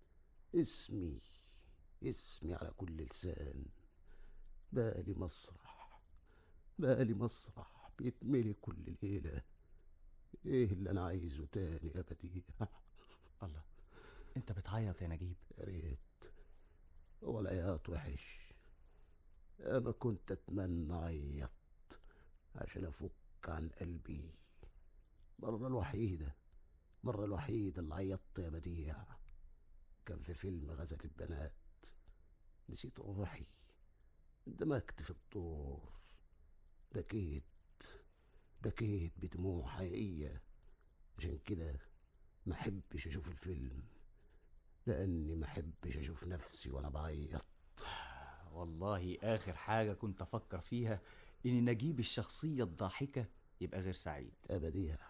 اسمي اسمي على كل لسان بالي مسرح بالي مسرح بيتملي كل ليلة ايه اللي انا عايزه تاني يا بديع الله انت بتعيط يا نجيب يا ريت هو العياط وحش انا كنت اتمنى اعيط عشان افك عن قلبي مرة الوحيدة مرة الوحيدة اللي عيطت يا بديع كان في فيلم غزل البنات نسيت روحي اندمجت في الدور بكيت بكيت بدموع حقيقية عشان كده ما احبش اشوف الفيلم لاني ما احبش اشوف نفسي وانا بعيط والله اخر حاجه كنت افكر فيها ان نجيب الشخصيه الضاحكه يبقى غير سعيد ابديع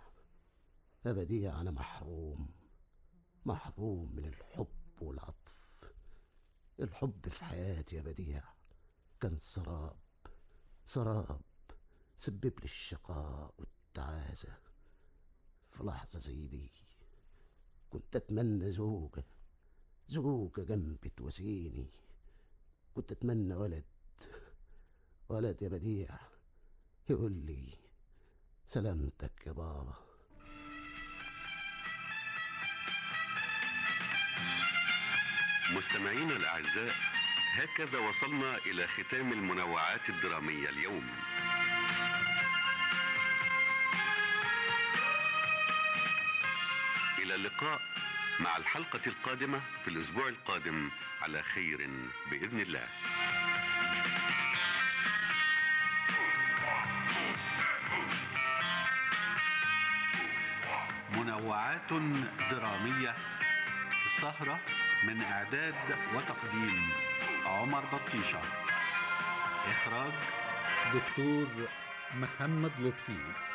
ابديع انا محروم محروم من الحب والعطف الحب في حياتي يا بديع كان سراب سراب سبب لي الشقاء والتعاسة في لحظة زي دي كنت أتمنى زوجة زوجة جنبي تواسيني كنت أتمنى ولد ولد يا بديع يقول لي سلامتك يا بابا مستمعينا الأعزاء هكذا وصلنا إلى ختام المنوعات الدرامية اليوم إلى اللقاء مع الحلقة القادمة في الأسبوع القادم على خير بإذن الله منوعات درامية السهرة من إعداد وتقديم عمر بطيشة إخراج دكتور محمد لطفي